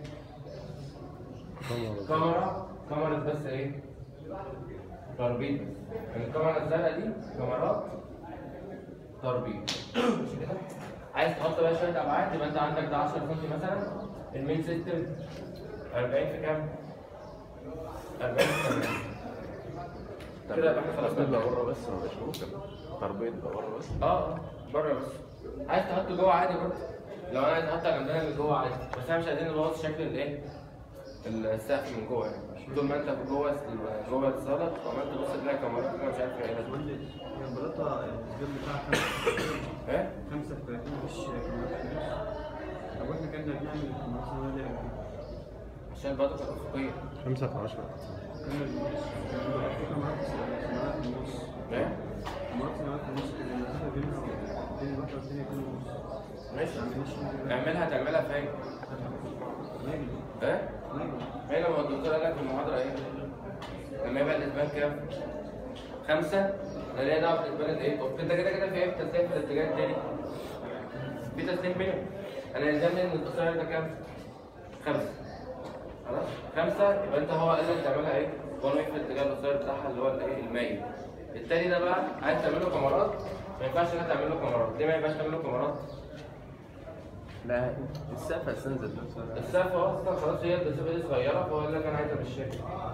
كاميرا كاميرا بس ايه؟ تربيط بس يعني الكاميرا الزرقاء دي كاميرات تربيط ماشي كده؟ عايز تحط بقى شويه ابعاد يبقى انت عندك ده 10 سم مثلا المين سيستم 40 في كام؟ 40 في 80 كده يبقى احنا خلاص بيبقى بقى بره بس ما بقاش ممكن تربيط بيبقى بره بس اه اه بره بس عايز تحط جوه عادي برضه لو انا عايز احط جنبنا من جوه عادي بس احنا مش عايزين نبوظ شكل الايه السقف من جوه يعني طول ما انت جوه جوه الصاله وعمال تبص تلاقي كاميرات كده مش عارف ايه قول لي هي البلاطه السجاد بتاعها خمسة ايه خمسة في 30 مفيش كاميرات في النص طب واحنا كنا بنعمل الكاميرات اللي هي عشان البطاقه الافقيه خمسة في عشرة كنا بنقيس كان في كاميرات سنوات في النص ايه كاميرات سنوات في النص كان المسافة بينها وبين الواحدة والتانية كيلو ونص ماشي ما عملناش اعملها تعملها فين ناجي ايه ناجي هنا ما هو الدكتور قال لك في المحاضره ايه لما يبقى الاسبان كام خمسه لا ليها دعوه بالاسبان ايه طب انت كده كده في ايه تسليم في الاتجاه التاني في تسليم بينهم انا يلزمني ان القصير ده كام خمسه خلاص خمسه يبقى انت هو قال لك تعملها ايه وان في الاتجاه القصير بتاعها اللي هو الايه المايل التاني ده بقى عايز تعمل له كاميرات ما ينفعش انك تعمل له كاميرات ليه ما ينفعش تعمل له كاميرات لا السقف هتنزل نفسها السقف اصلا خلاص هي المسافه دي صغيره فهو قال لك انا عايز امشيها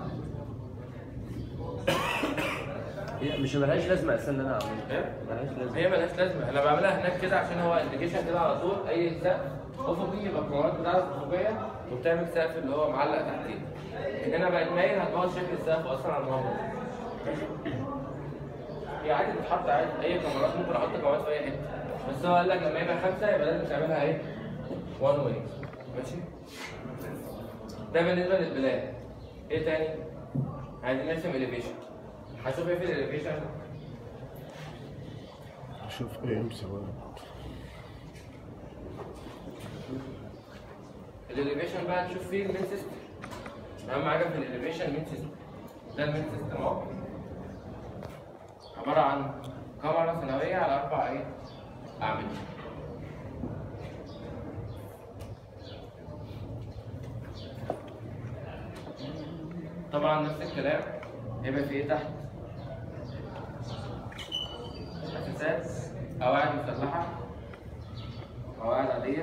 هي مش ملهاش لازمه اساسا ان انا اعملها ايه ملهاش لازمه هي ملهاش لازمه انا بعملها هناك كده عشان هو انديكيشن كده على طول اي سقف افقي يبقى الكاميرات بتاعتك افقيه وبتعمل سقف اللي هو معلق تحتيه ان انا بقت مايل هتبوظ شكل السقف اصلا على المنظر هي عادي بتتحط عادي اي كاميرات ممكن احط كاميرات في اي حته بس هو قال لك لما يبقى خمسه يبقى لازم تعملها ايه؟ وان واي ماشي؟ ده بالنسبه للبلاد ايه تاني؟ عايزين نرسم اليفيشن هشوف ايه في الاليفيشن شوف ايه مسوي الاليفيشن بقى تشوف فيه المين سيستم اهم حاجه في الاليفيشن المين سيستم ده المين سيستم اهو عباره عن كاميرا ثانويه على اربع ايه اعمده طبعا نفس الكلام هيبقى في ايه تحت اساسات قواعد مسلحه قواعد عاديه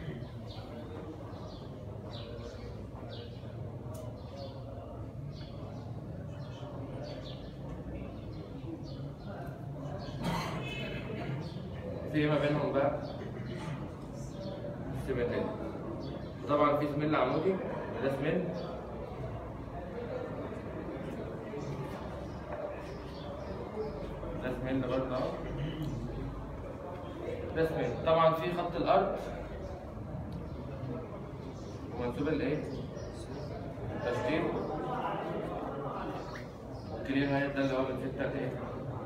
في ما بينهم بقى سمتين طبعا في سميل عمودي ده سميل ده سميل برضه اهو ده سميل طبعا في خط الارض ومنسوب الايه التشطيب الكلير هايت ده اللي هو من 6 لايه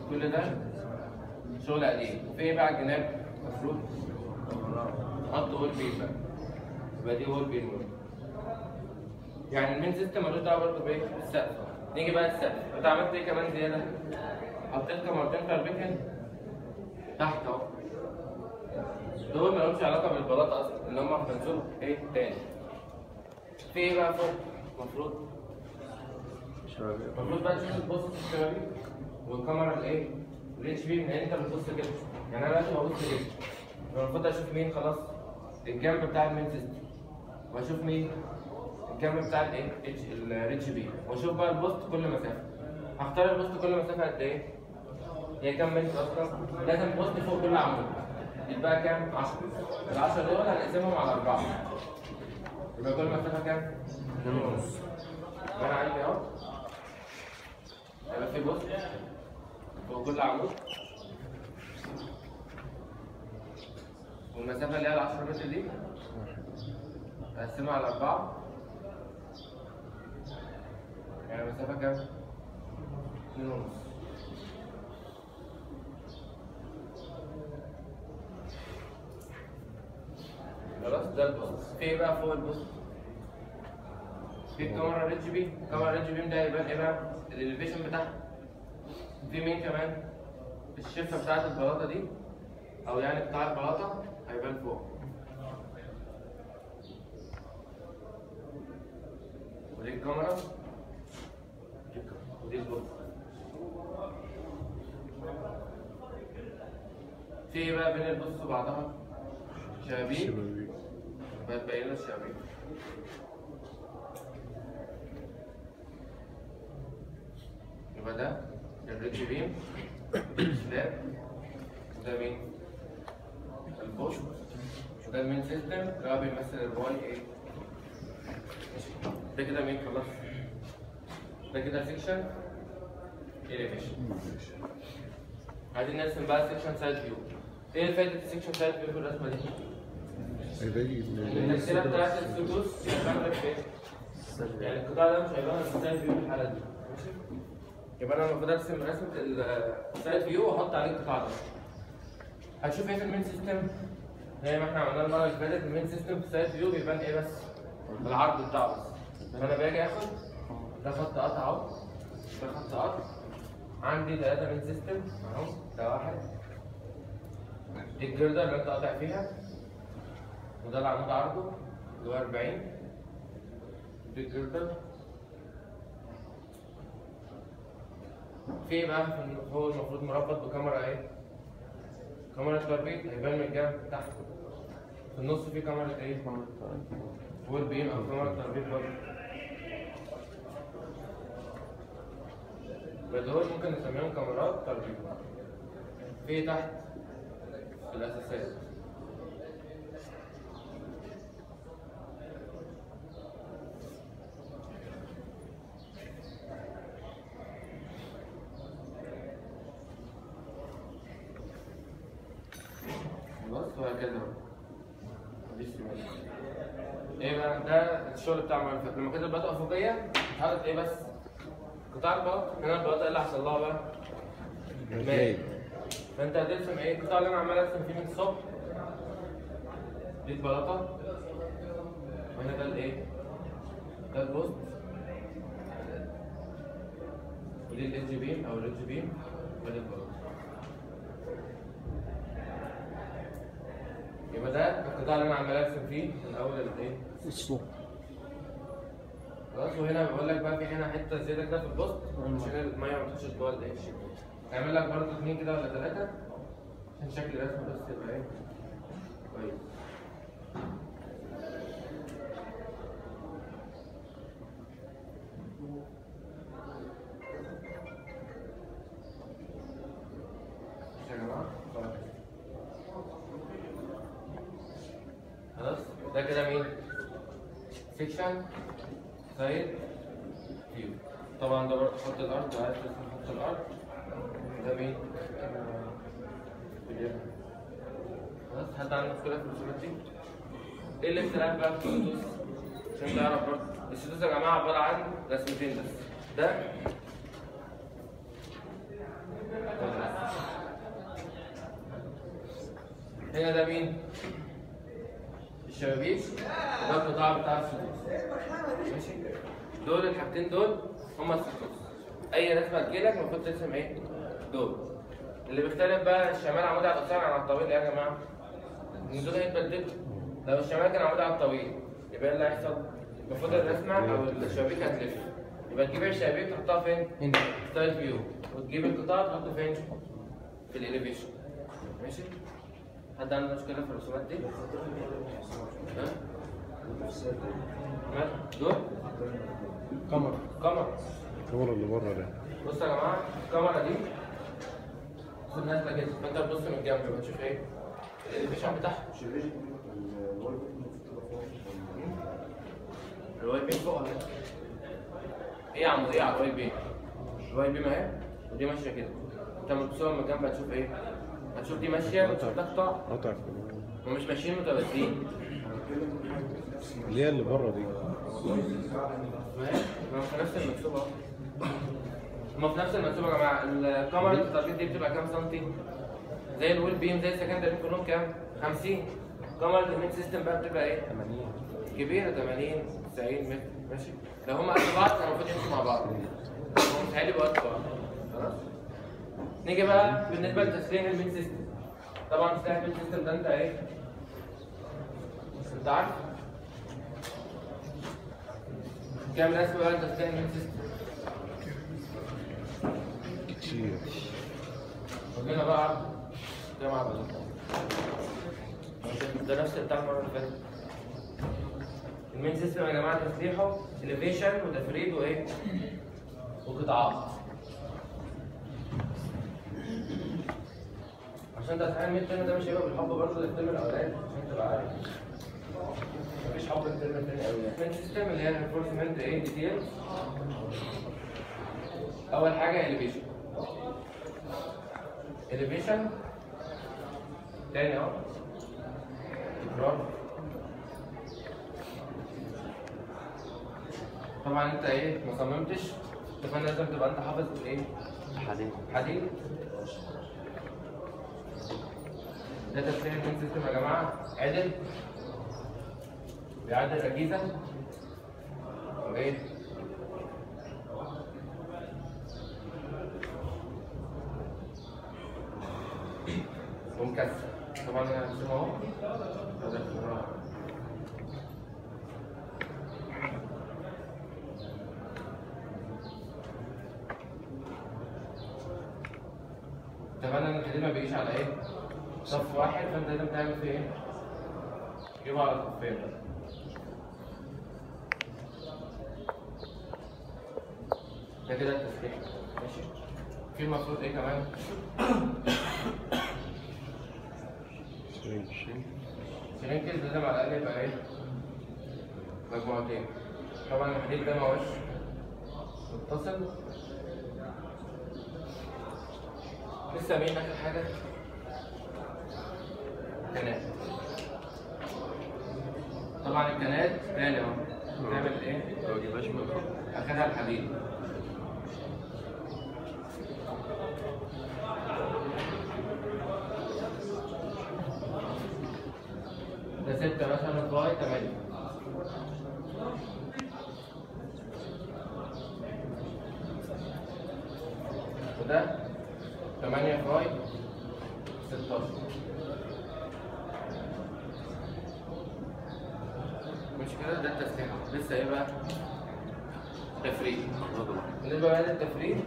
كل ده شغل قديم وفي ايه بقى على الجناب المفروض نحط وول بين بقى يبقى دي وول بين وول يعني المين سيستم ملوش دعوه برضه بايه بالسقف نيجي بقى السقف انت عملت ايه كمان زياده حطيت كاميرتين كاربيكل تحت اهو دول مالهمش علاقه بالبلاطه اصلا اللي هم منسوب ايه تاني في ايه بقى فوق المفروض المفروض بقى تشوف البوست الشبابيك والكاميرا الايه الاتش بي من انت بتبص كده يعني انا دلوقتي ببص كده يبقى المفروض اشوف مين خلاص الجنب بتاع المين سيستم واشوف مين الجنب بتاع الايه الاتش بي واشوف بقى البوست كل مسافه هختار البوست كل مسافه قد ايه هي كام متر اصلا لازم بوست فوق كل عمود يبقى كام 10 ال 10 دول هنقسمهم على اربعه يبقى كل مسافه كام 2 ونص يبقى انا عندي اهو هيبقى في بوست فوق كل عمود والمسافة اللي هي ال 10 متر دي أقسمها على أربعة يعني المسافة كام؟ اتنين ونص خلاص ده البوست في ايه بقى فوق البوست؟ في الكاميرا ريدج بي الكاميرا ريدج بيم ده هيبان ايه بقى؟ الاليفيشن بتاعها في مين كمان؟ الشفة بتاعت البلاطة دي أو يعني بتاع البلاطة هيبان فوق ودي الكاميرا ودي البوكس في ايه بقى بين البوكس وبعضها؟ شبابيك شبابيك بقت باينة الشبابيك يبقى ده الريدج بيم السلاب ده مين؟ البوش وده المين سيستم اللي هو بيمثل الواي ايه ده كده مين خلاص ده كده سيكشن اليفيشن عايزين نرسم بقى سيكشن سايد فيو ايه فايدة السيكشن سايد فيو في الرسمة دي؟ هيبقى الأمثلة بتاعت السدوس هتعمل فين؟ يعني القطاع ده مش هيبقى السايد فيو في الحالة دي ماشي؟ يبقى انا المفروض ارسم رسمة السايد فيو واحط عليه القطاع ده هتشوف ايه في المين سيستم؟ زي ما احنا عملنا المرة اللي فاتت المين سيستم في السايد فيو بيبان ايه بس؟ العرض بتاعه بس فانا باجي اخد ده خط قطع اهو ده خط قطع عندي ثلاثة مين سيستم اهو ده واحد دي الجردة اللي انت قاطع فيها وده العمود عرضه اللي هو 40 دي الجردة في ايه بقى في الم- هو المفروض مربط بكاميرا ايه؟ كاميرا تربيط هيبان من الجنب تحت في النص في كاميرا ايه؟ فول بيم او كاميرا تربيط برضه دول ممكن نسميهم كاميرات تربيط في ايه تحت الاساسات بس وهكذا بقى. مفيش سؤال. ايه بقى ده الشغل بتاع المره اللي فاتت لما كانت البلاطه افقيه اتحطت ايه بس قطاع البلاطه هنا البلاطه ايه اللي حصل لها بقى؟ مايل فانت هترسم ايه القطاع اللي انا عمال ارسم فيه من الصبح دي البلاطه وهنا ده الايه؟ ده البوست ودي الاتش بيم او الاتش بيم ودي البلاطه يبقى ده القطاع اللي انا عمال ارسم فيه من اول الايه؟ الصبح خلاص وهنا بقول لك بقى في هنا حته زياده كده في البوست عشان الميه ما تخشش جوه الايه الشيك اعمل لك برضه اثنين كده ولا ثلاثه عشان شكل الرسمه بس يبقى ايه كويس ماشي يا جماعه خلاص. خلاص ده كده مين؟ سيكشن سايد فيو طبعا ده برضه خط الارض عايز ترسم خط الارض ده مين؟ آه، اليمن. خلاص حد عنده مشكله في الرسومات دي؟ ايه الاختلاف بقى في السدوس؟ عشان تعرف برضه السدوس يا جماعه عباره عن رسمتين بس ده هنا ده مين؟ الشبابيك ده القطاع بتاع السدوس ماشي دول الحاجتين دول هما السدوس اي رسمه تجيلك المفروض ترسم ايه؟ دول اللي بيختلف بقى الشمال عمودي على القصير عن على الطويل يا جماعه ان دول هيتبدلوا لو الشمال كان عمودي على الطويل يبقى ايه اللي هيحصل؟ المفروض الرسمه او الشبابيك هتلف يبقى تجيب الشبابيك تحطها فين؟ هنا ستايل فيو وتجيب القطاع تحطه فين؟ في الاليفيشن ماشي؟ حد عنده مشكلة في الرسومات دي؟ ها؟ مال؟ دول؟ قمر قمر الكاميرا اللي بره ده بصوا يا جماعة الكاميرا دي خد نازلة كده فأنت بتبص من الجنب بتشوف إيه؟ الاليفيشن بتاعها الواي بي فوق ولا إيه؟ ايه يا عم ايه على الواي بي؟ الواي بي ما هي ودي ماشية كده انت لما تبص من الجنب هتشوف ايه؟ هتشوف دي ماشية وتشوف ده قطاع قطع ومش ماشيين متوازيين اللي هي اللي بره دي ما هي ما هو في نفس المكتوبة اهو هما في نفس المكتوبة يا جماعة الكاميرا التارجت دي بتبقى كام سنتي؟ زي الويل بيم زي السكندري كلهم كام؟ 50 كاميرا المين سيستم بقى بتبقى ايه؟ 80 كبيرة 80 90 متر ماشي لو هما قد بعض كانوا المفروض يمشوا مع بعض هم متهيألي بقى قد بعض خلاص نيجي بقى بالنسبة لتسليح المين سيستم طبعا تسليح المين سيستم ده انت ايه؟ انت عارف كام رسمة بقى لتسليح المين سيستم كتير قلنا بقى كام عدد ده نفس بتاع المرة اللي فاتت المين سيستم يا جماعة تسليحه اليفيشن وتفريد وايه؟ وقطاعات عشان تسليح الميد ترم ده مش هيبقى بالحب برضه للترم الاولاني عشان تبقى عارف مفيش حب الترم التاني قوي يعني المين سيستم اللي هي الانفورسمنت ايه ديتيلز اول حاجة اليفيشن elevation تاني اهو تكرار طبعا انت ايه ما صممتش فانا لازم تبقى انت حافظ ايه حديد حديد ده تسليم المين سيستم يا جماعه عدل بيعدل اجهزه وايه ومكسر طبعا انا هرسمه اهو هذا الفراغ. طبعا انا الجديد ما بيجيش على ايه؟ صف واحد فانت لازم تعمل فيه ايه؟ تجيبه على صفين ده كده التسليح ماشي في المفروض ايه كمان؟ سرنكل لازم على الاقل يبقى ايه؟ مجموعتين طبعا الحديد ده ما هوش متصل لسه مين اخر حاجه؟ كنات طبعا الكنات تاني اهو بتعمل ايه؟ ما بجيبهاش من فوق اخرها الحديد ده ستة مثلا لغاية تمانية وده تمانية فراي ستاشر مش كده ده التسليح لسه ايه بقى؟ تفريد بالنسبة بقى للتفريد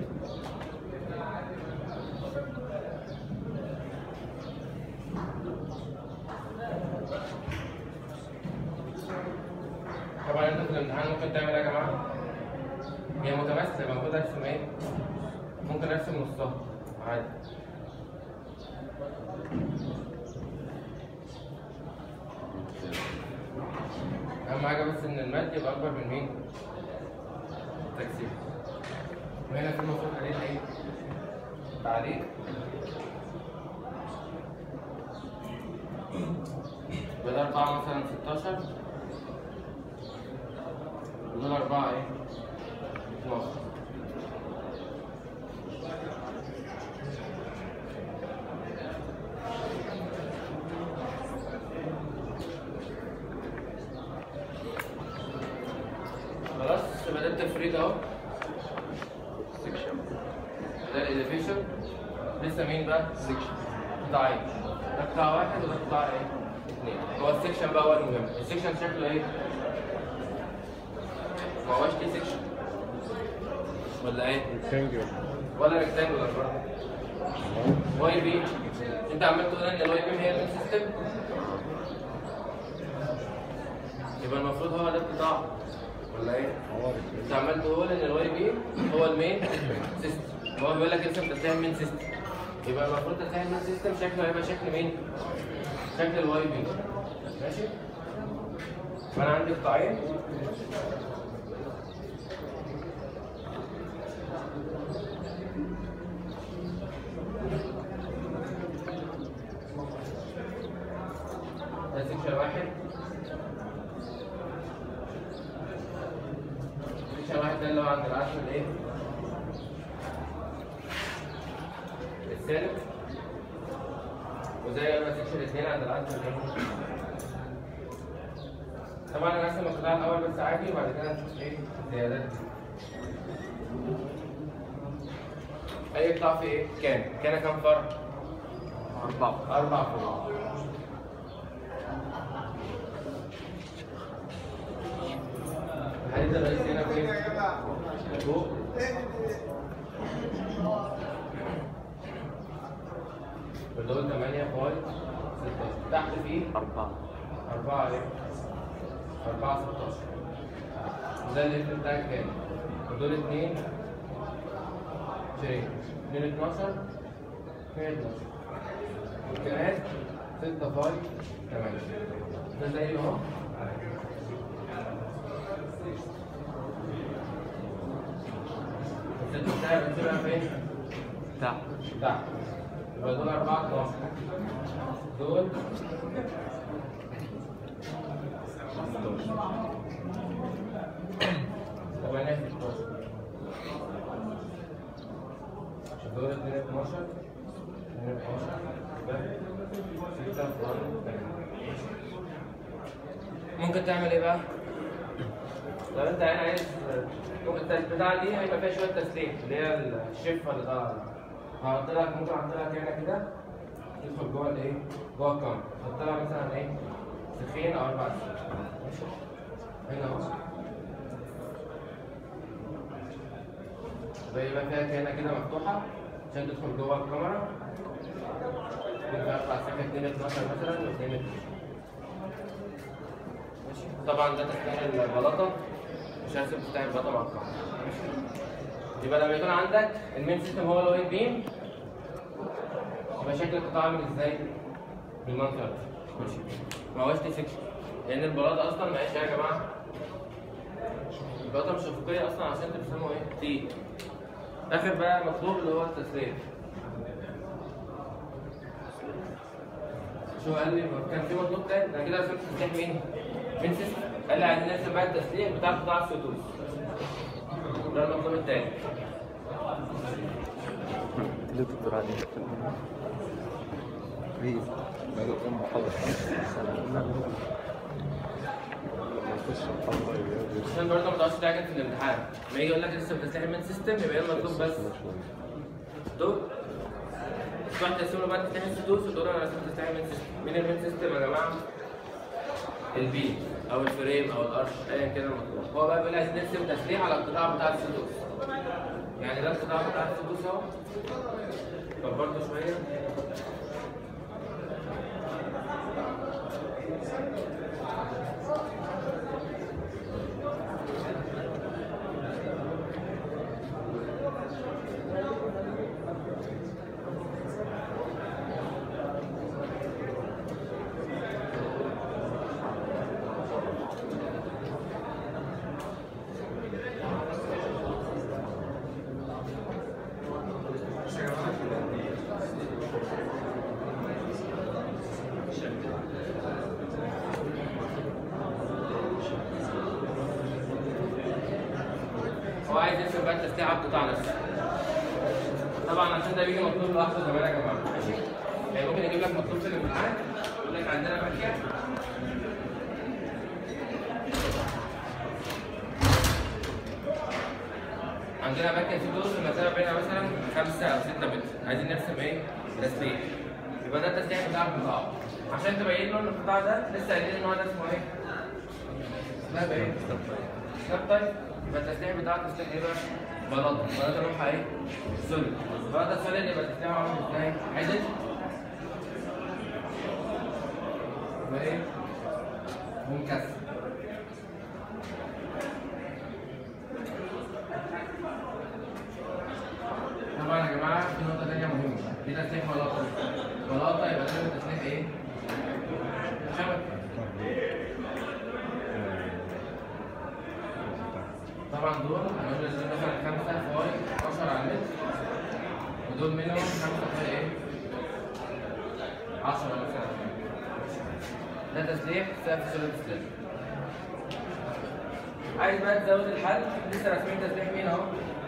طبعا انت في الامتحان ممكن تعمل ايه يا جماعة؟ هي متماثلة المفروض ارسم ايه؟ ممكن ارسم نصها عادي اهم حاجة بس ان المد يبقى اكبر من مين؟ التكسير وهنا في المفروض حديد ايه؟ تعليق بدل أربعة مثلا ستاشر ودول أربعة إيه؟ 12 التفريد اهو ده الاليفيشن لسه مين بقى؟ سكشن قطاعين ده قطاع واحد وده قطاع ايه؟ اثنين هو السكشن بقى هو المهم السكشن شكله ايه؟ ما هوش دي سكشن ولا ايه؟ ريكتانجل ولا ريكتانجولار برضه واي بي انت عمال تقول ان الواي بي هي المين سيستم يبقى المفروض هو ده القطاع ولا ايه؟ انت عمال تقول ان الواي بي هو المين سيستم هو بيقول لك انت بتتهم مين سيستم يبقى المفروض تتهم مين سيستم شكله هيبقى شكل مين؟ شكل الواي بي ماشي؟ فانا عندي قطاعين ده سكشن واحد سكشن واحد ده اللي هو عند العشر الايه؟ الثالث وزي ما سكشن اثنين عند العشر الايه؟ طبعا انا هرسم القطاع الاول بس عادي وبعد كده نشوف ايه الزيادات دي. اي قطاع فيه ايه؟ كام؟ كان كام فرع؟ أربعة أربع فروع الحديد الرئيسي هنا فين؟ فوق بدول 8 فاي 16 تحت فيه أربعة أربعة إيه؟ أربعة 16 وده الليفت بتاعك كام؟ ودول اتنين شايف اتنين 12 اتنين 12 والكنات 6 فاي 8 ده زي ما هو الست بتاعي بنسيبها فين؟ تحت تحت يبقى دول 4 12 دول ثمانية 16 شوف دول 2 12 2 12 6 ممكن تعمل ايه بقى؟ لو انت هنا عايز ممكن البتاعه دي هيبقى فيها شويه تسليك اللي هي الشفه اللي طالعه دي. هحط لك ممكن احط لك هنا كده تدخل جوه الايه؟ جوه الكاميرا احط لها مثلا ايه؟ سخين او اربع سخين ماشي؟ هنا اهو يبقى فيها هنا كده مفتوحه عشان تدخل جوه الكاميرا يبقى فيها اربع سخين 2 12 مثلا و2 ماشي طبعا ده تسليح البلاطه مش هرسم تفتح البلاطه مع الكاميرا يبقى لما يكون عندك المين سيستم هو الوايت بيم يبقى شكل القطاع عامل ازاي؟ بالمنظر ده ماشي ما هوش دي سكشن لان البلاطه اصلا ما هيش يا جماعه البلاطه مش افقيه اصلا عشان ترسموا ايه؟ تي اخر بقى مطلوب اللي هو التسليح شو قال لي كان في مطلوب تاني انا كده رسمت تسليح مين؟ مين سيستم؟ قال لي عايزين نرسم بقى التسليح بتاع قطاع السدوس ده المطلوب التاني اللي تقدر عليه ايه بدأ كم محاضرة لما يخش محاضرة يبقى عشان برضه ما تقعدش تعجل في الامتحان لما يجي يقول لك لسه بتسليح المين سيستم يبقى ايه المطلوب بس دول تروح تقسم له بقى تسليح السدوس وتقول له انا رسمت تسليح المين سيستم مين المين سيستم يا جماعه؟ البي او الفريم او الارش ايا كان المطلوب هو بقى بيقول عايزين نرسم تسليح على القطاع بتاع السدوس يعني ده القطاع بتاع السدوس اهو كبرته شويه هو عايز يرسم بقى التسليح على القطاع نفسه طبعا عشان ده بيجي مطلوب لوحده زمان يا جماعه ماشي يعني ممكن يجيب لك مطلوب في الامتحان يقول لك عندنا باكيه عندنا اماكن سدوس المسافه بينها مثلا 5 او 6 متر عايزين نرسم ايه؟ تسليح يبقى ده التسليح بتاع القطاع عشان تبين له ان القطاع ده لسه قايلين ان هو ده اسمه ايه؟ ده ايه؟ سناب تايب يبقى التسليح بتاع التسليح ايه بقى؟ بلاطه بلاطه لونها ايه؟ سوليد بلاطه سوليد يبقى تسليحها عامل ازاي؟ عدل يبقى ايه؟ منكسر طبعا يا جماعه في نقطه ثانيه مهمه دي تسليح بلاطه بلاطه يبقى لازم تسليح ايه؟ شبكه طبعا دول هنقول ان مثلا 5 فاي 10 على المتر ودول منهم 5 فاي ايه؟ 10 مثلا ده تسليح سقف سوليد ستيل عايز بقى تزود الحل لسه راسمين تسليح مين اهو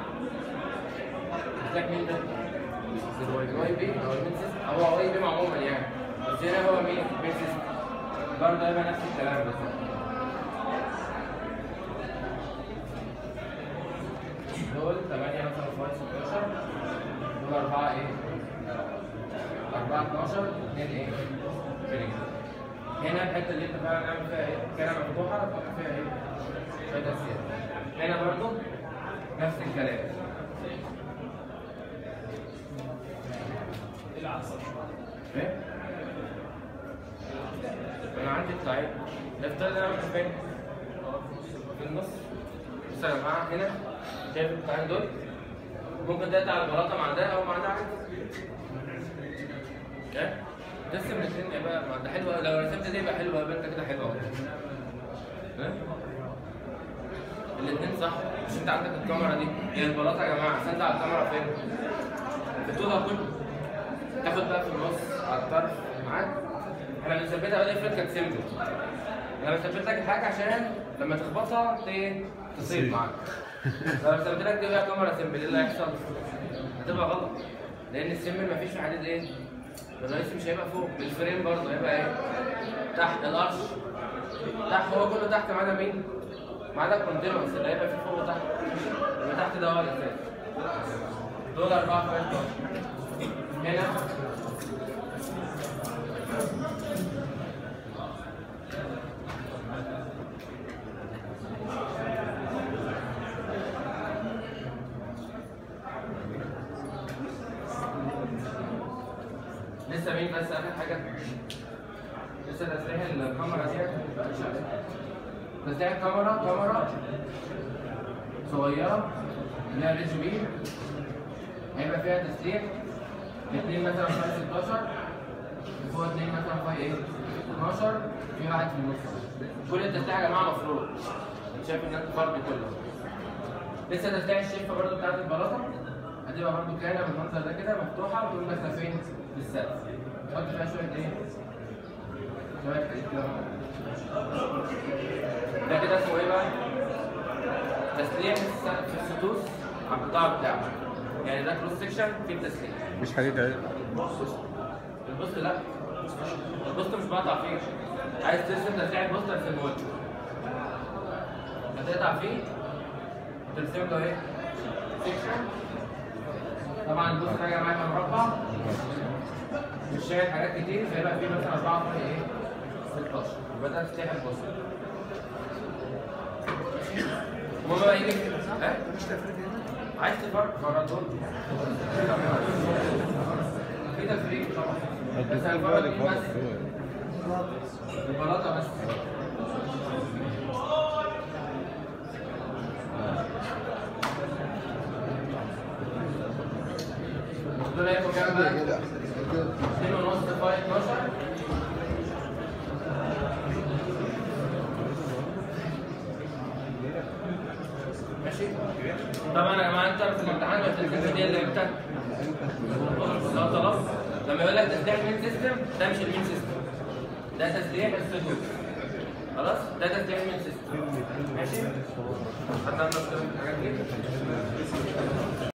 تسليح مين ده؟ الواي بي او المين سيستم هو واي بي عموما يعني بس هنا هو مين؟ مين سيستم برضه هيبقى نفس الكلام بس دول 8 مثلا فاي 16 دول 4 ايه؟ 4 12 2 ايه؟ فريق هنا الحته اللي انت فعلا نعمل فيها ايه؟ كنبه مفتوحه تحط فيها ايه؟ شويه اسياد هنا برضو نفس الكلام ايه؟ انا عندي قطعين نفترض انا واقف فين؟ في النص بصوا يا جماعه هنا شايف القطعين دول؟ ممكن تقطع على البلاطه مع ده او مع ده عادي ايه؟ ترسم الاثنين يبقى ما ده حلو أوي. لو رسمت دي يبقى حلو يبقى انت كده حلو اهو ايه؟ الاثنين صح مش انت عندك الكاميرا دي هي البلاطه يا جماعه سند على الكاميرا فين؟ في طولها كله تاخد بقى في النص على الطرف معاك احنا بنثبتها بقى افرض كانت سيمبل انا بثبت لك الحاجه عشان لما تخبطها ت- تصيب معاك لو ثبت لك دي بقى كاميرا سيمبل ايه اللي هيحصل؟ هتبقى غلط لان السيمبل مفيش في حديد ايه؟ الرئيسي مش هيبقى فوق الفريم برضه هيبقى ايه؟ تحت الارش تحت هو كله تحت ما عدا مين؟ ما عدا الكونتينوس اللي هيبقى فيه فوق وتحت اللي تحت ده هو الاساس دول 4 فايف هنا لسه مين بس اخر حاجه لسه تسريح الكاميرا ديت مبقاش عليها. تسريح الكاميرا كاميرا صغيره ليها ريدج بي هيبقى فيها تسريح اثنين مثلا فاي 16 وفوق اثنين مثلا فاي ايه 12 في واحد في النص كل التسريح يا جماعه مفروض انت شايف ان انت فرد كله لسه تسريح الشفه برضو بتاعت البلاطه هتبقى برضو كانه بالمنظر ده كده مفتوحه وتقول مثلا فين في السقف تحط فيها شويه ايه شويه حديد كده ده كده اسمه ايه بقى تسليح السقف في السدوس على القطاع بتاعه يعني ده كروس سكشن فيه تسليح مش حديد عادي البوست لا البوست مش بقطع فيه عايز ترسم تسليح البوست ارسمه له هتقطع فيه وترسم له ايه سكشن طبعا البوست ده يا جماعه يبقى مربع مش شايل حاجات كتير فيبقى فيه مثلا 4 في ايه 16 يبقى ده تسليح البوست المهم بقى يجي ها مش عايز تفرق فرق دول في تفريق طبعا بس الفرق دي بس البلاطه بس دول هيبقوا كام بقى؟ 2 ونص فاي 12 ماشي طبعا يا جماعه انت في الامتحان والتلفزيون دي اللي امتى؟ لو طلبت لما يقول لك تسليح المين سيستم ده مش المين سيستم ده تسليح السدود خلاص ده تسليح المين سيستم ماشي حد عنده مشكله في الحاجات دي